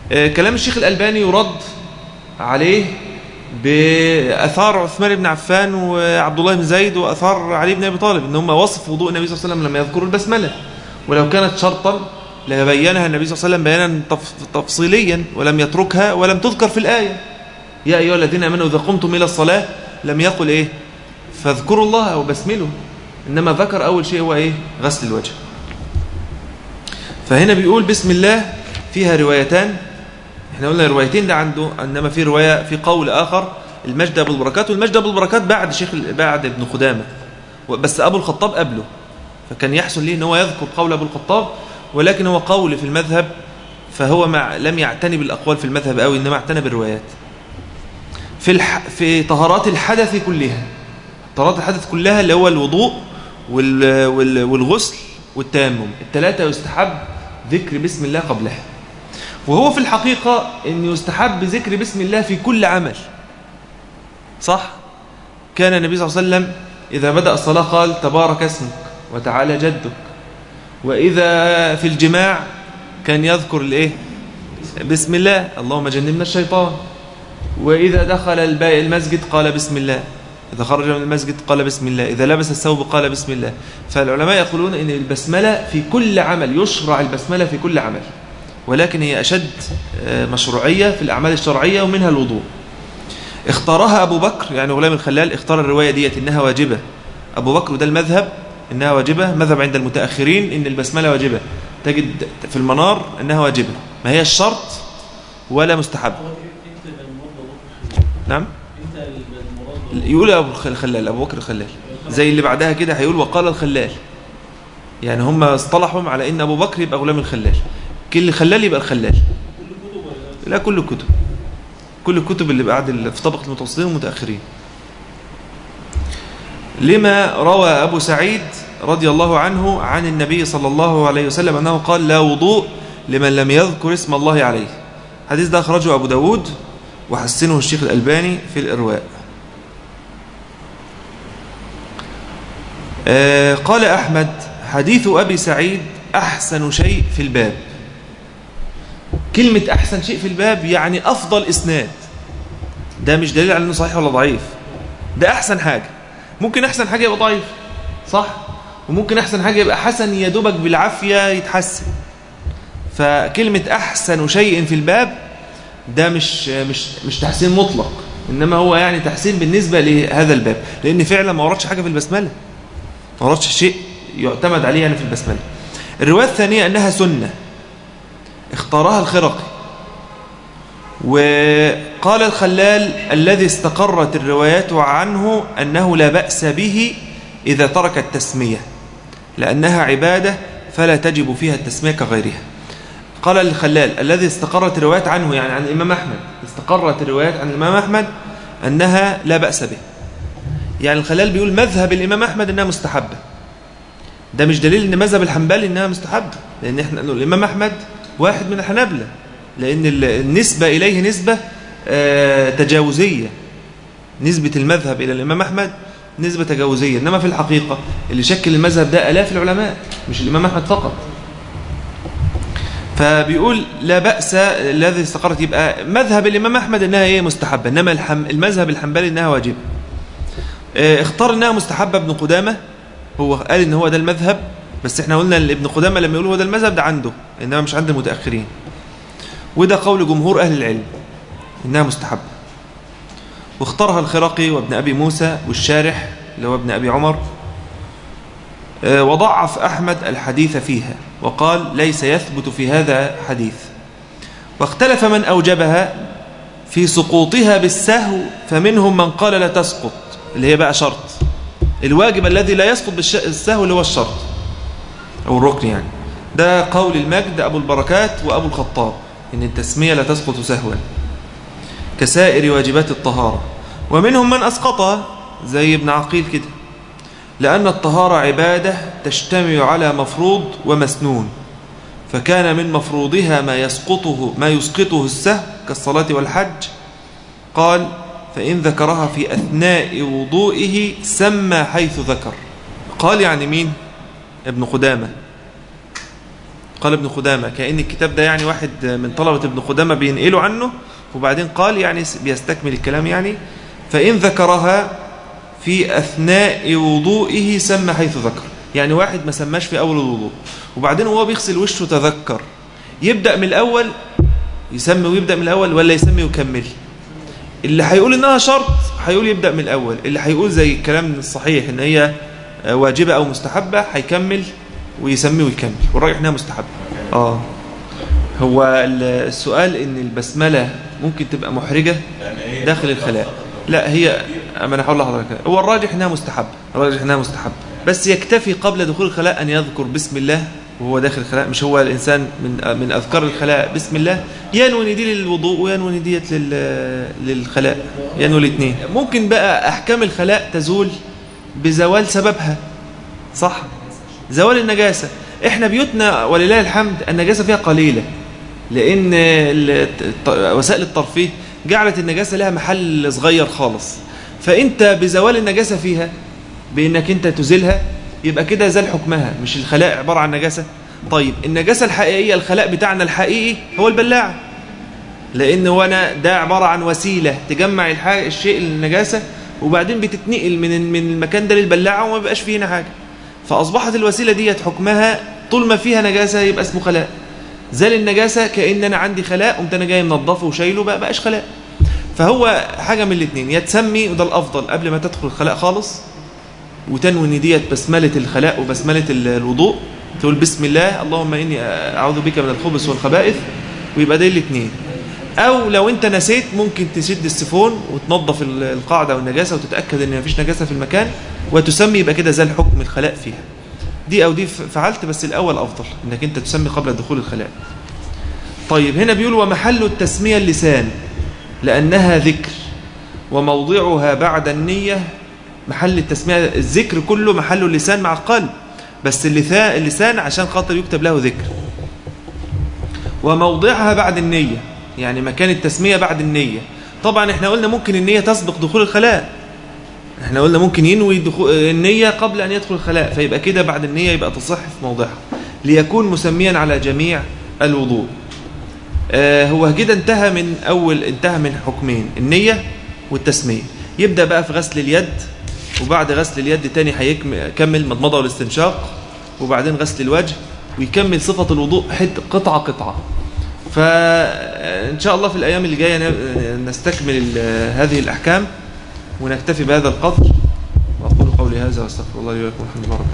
آه، كلام الشيخ الألباني يرد عليه بأثار عثمان بن عفان وعبد الله بن زيد وأثار علي بن أبي طالب إن هم وصف وضوء النبي صلى الله عليه وسلم لما يذكروا البسملة ولو كانت شرطا لبينها النبي صلى الله عليه وسلم بيانا تفصيليا ولم يتركها ولم تذكر في الآية يا أيها الذين أمنوا إذا قمتم إلى الصلاة لم يقل إيه فاذكروا الله أو بسملوا إنما ذكر أول شيء هو إيه غسل الوجه فهنا بيقول بسم الله فيها روايتان احنا قلنا الروايتين ده عنده انما في روايه في قول اخر المجد ابو البركات والمجد ابو البركات بعد شيخ بعد ابن خدامه بس ابو الخطاب قبله فكان يحسن ليه ان هو يذكر قول ابو الخطاب ولكن هو قول في المذهب فهو مع لم يعتني بالاقوال في المذهب قوي انما اعتنى بالروايات في الح... في طهارات الحدث كلها طهارات الحدث كلها اللي هو الوضوء وال... وال... والغسل والتيمم الثلاثه يستحب ذكر بسم الله قبلها وهو في الحقيقة أن يستحب ذكر بسم الله في كل عمل صح؟ كان النبي صلى الله عليه وسلم إذا بدأ الصلاة قال تبارك اسمك وتعالى جدك وإذا في الجماع كان يذكر الإيه؟ بسم الله اللهم جنبنا الشيطان وإذا دخل المسجد قال بسم الله إذا خرج من المسجد قال بسم الله إذا لبس الثوب قال بسم الله فالعلماء يقولون أن البسملة في كل عمل يشرع البسملة في كل عمل ولكن هي أشد آه، مشروعية في الأعمال الشرعية ومنها الوضوء اختارها أبو بكر يعني غلام الخلال اختار الرواية ديت إنها واجبة أبو بكر ده المذهب إنها واجبة مذهب عند المتأخرين إن البسملة واجبة تجد في المنار إنها واجبة ما هي الشرط ولا مستحب نعم يقول أبو الخلال أبو بكر الخلال زي اللي بعدها كده هيقول وقال الخلال يعني هم اصطلحوا على ان ابو بكر يبقى غلام الخلال كل خلال يبقى الخلال لا كل الكتب كل الكتب اللي بعد في طبقة المتوسطين والمتأخرين لما روى أبو سعيد رضي الله عنه عن النبي صلى الله عليه وسلم أنه قال لا وضوء لمن لم يذكر اسم الله عليه حديث ده أخرجه أبو داود وحسنه الشيخ الألباني في الإرواء آه، قال أحمد حديث أبي سعيد أحسن شيء في الباب كلمة أحسن شيء في الباب يعني أفضل إسناد ده مش دليل على أنه صحيح ولا ضعيف ده أحسن حاجة ممكن أحسن حاجة يبقى ضعيف صح وممكن أحسن حاجة يبقى حسن يدوبك بالعافية يتحسن فكلمة أحسن شيء في الباب ده مش مش مش تحسين مطلق إنما هو يعني تحسين بالنسبة لهذا الباب لأن فعلا ما وردش حاجة في البسملة ما وردش شيء يعتمد عليه يعني في البسملة الرواية الثانية أنها سنة اختارها الخرقي وقال الخلال الذي استقرت الروايات عنه أنه لا بأس به إذا ترك التسمية لأنها عبادة فلا تجب فيها التسمية كغيرها قال الخلال الذي استقرت الروايات عنه يعني عن الإمام أحمد استقرت الروايات عن الإمام أحمد أنها لا بأس به يعني الخلال بيقول مذهب الإمام أحمد أنها مستحبة ده مش دليل أن مذهب الحنبلي أنها مستحبة لأن إحنا الإمام أحمد واحد من الحنابلة لأن النسبة إليه نسبة آه، تجاوزية نسبة المذهب إلى الإمام أحمد نسبة تجاوزية إنما في الحقيقة اللي شكل المذهب ده ألاف العلماء مش الإمام أحمد فقط فبيقول لا بأس الذي استقرت يبقى مذهب الإمام أحمد إنها إيه مستحبة إنما المذهب الحنبلي إنها واجبة آه، اختار إنها مستحبة ابن قدامة هو قال إن هو ده المذهب بس احنا قلنا ابن قدامة لما يقول هو ده المذهب ده عنده إنما مش عند المتأخرين وده قول جمهور أهل العلم إنها مستحبة واختارها الخرقي وابن أبي موسى والشارح اللي هو ابن أبي عمر آه، وضعف أحمد الحديث فيها وقال ليس يثبت في هذا حديث واختلف من أوجبها في سقوطها بالسهو فمنهم من قال لا تسقط اللي هي بقى شرط الواجب الذي لا يسقط بالسهو اللي هو الشرط أو الركن يعني ده قول المجد أبو البركات وأبو الخطاب إن التسمية لا تسقط سهوا كسائر واجبات الطهارة ومنهم من أسقطها زي ابن عقيل كده لأن الطهارة عبادة تجتمع على مفروض ومسنون فكان من مفروضها ما يسقطه ما يسقطه السهو كالصلاة والحج قال فإن ذكرها في أثناء وضوئه سمى حيث ذكر قال يعني مين ابن قدامة قال ابن خدامة كأن الكتاب ده يعني واحد من طلبة ابن خدامة بينقله عنه وبعدين قال يعني بيستكمل الكلام يعني فإن ذكرها في أثناء وضوئه سمى حيث ذكر يعني واحد ما سماش في أول الوضوء وبعدين وهو بيغسل وشه تذكر يبدأ من الأول يسمي ويبدأ من الأول ولا يسمي ويكمل اللي هيقول إنها شرط هيقول يبدأ من الأول اللي هيقول زي الكلام الصحيح إن هي واجبة أو مستحبة هيكمل ويسمي ويكمل والراجح إنها مستحبة آه هو السؤال إن البسملة ممكن تبقى محرجة داخل الخلاء لا هي أما أنا هقول لحضرتك هو الراجح إنها مستحبة الراجح إنها مستحبة بس يكتفي قبل دخول الخلاء أن يذكر بسم الله وهو داخل الخلاء مش هو الإنسان من من أذكار الخلاء بسم الله ينوي دي للوضوء وينوي ديت للخلاء ينوي الاثنين ممكن بقى أحكام الخلاء تزول بزوال سببها صح زوال النجاسة احنا بيوتنا ولله الحمد النجاسة فيها قليلة لأن وسائل الترفيه جعلت النجاسة لها محل صغير خالص فأنت بزوال النجاسة فيها بأنك أنت تزيلها يبقى كده زال حكمها مش الخلاء عبارة عن نجاسة طيب النجاسة الحقيقية الخلاء بتاعنا الحقيقي هو البلاع لأن وانا ده عبارة عن وسيلة تجمع الشيء النجاسة وبعدين بتتنقل من من المكان ده للبلاعة وما بيبقاش فيه هنا حاجة فأصبحت الوسيلة ديت حكمها طول ما فيها نجاسة يبقى اسمه خلاء زال النجاسة كأن أنا عندي خلاء قمت أنا جاي منظفه وشايله بقى بقاش خلاء فهو حاجة من الاثنين يا تسمي وده الأفضل قبل ما تدخل الخلاء خالص وتنوي ان ديت بسملة الخلاء وبسملة الوضوء تقول بسم الله اللهم إني أعوذ بك من الخبث والخبائث ويبقى ده الاثنين أو لو أنت نسيت ممكن تشد السفون وتنظف القاعدة والنجاسة وتتأكد أن مفيش نجاسة في المكان وتسمي يبقى كده زال حكم الخلاء فيها دي أو دي فعلت بس الأول أفضل أنك أنت تسمي قبل دخول الخلاء طيب هنا بيقول ومحل التسمية اللسان لأنها ذكر وموضعها بعد النية محل التسمية الذكر كله محل اللسان مع القلب بس اللسان عشان خاطر يكتب له ذكر وموضعها بعد النية يعني مكان التسمية بعد النية طبعا احنا قلنا ممكن النية تسبق دخول الخلاء احنا قلنا ممكن ينوي دخول النية قبل أن يدخل الخلاء فيبقى كده بعد النية يبقى تصح في موضعها ليكون مسميا على جميع الوضوء آه هو كده انتهى من أول انتهى من حكمين النية والتسمية يبدأ بقى في غسل اليد وبعد غسل اليد تاني هيكمل مضمضة والاستنشاق وبعدين غسل الوجه ويكمل صفة الوضوء حد قطعة قطعة فإن شاء الله في الأيام اللي جاية نستكمل هذه الأحكام ونكتفي بهذا القدر وأقول قولي هذا واستغفر الله لي ولكم الحمد لله رب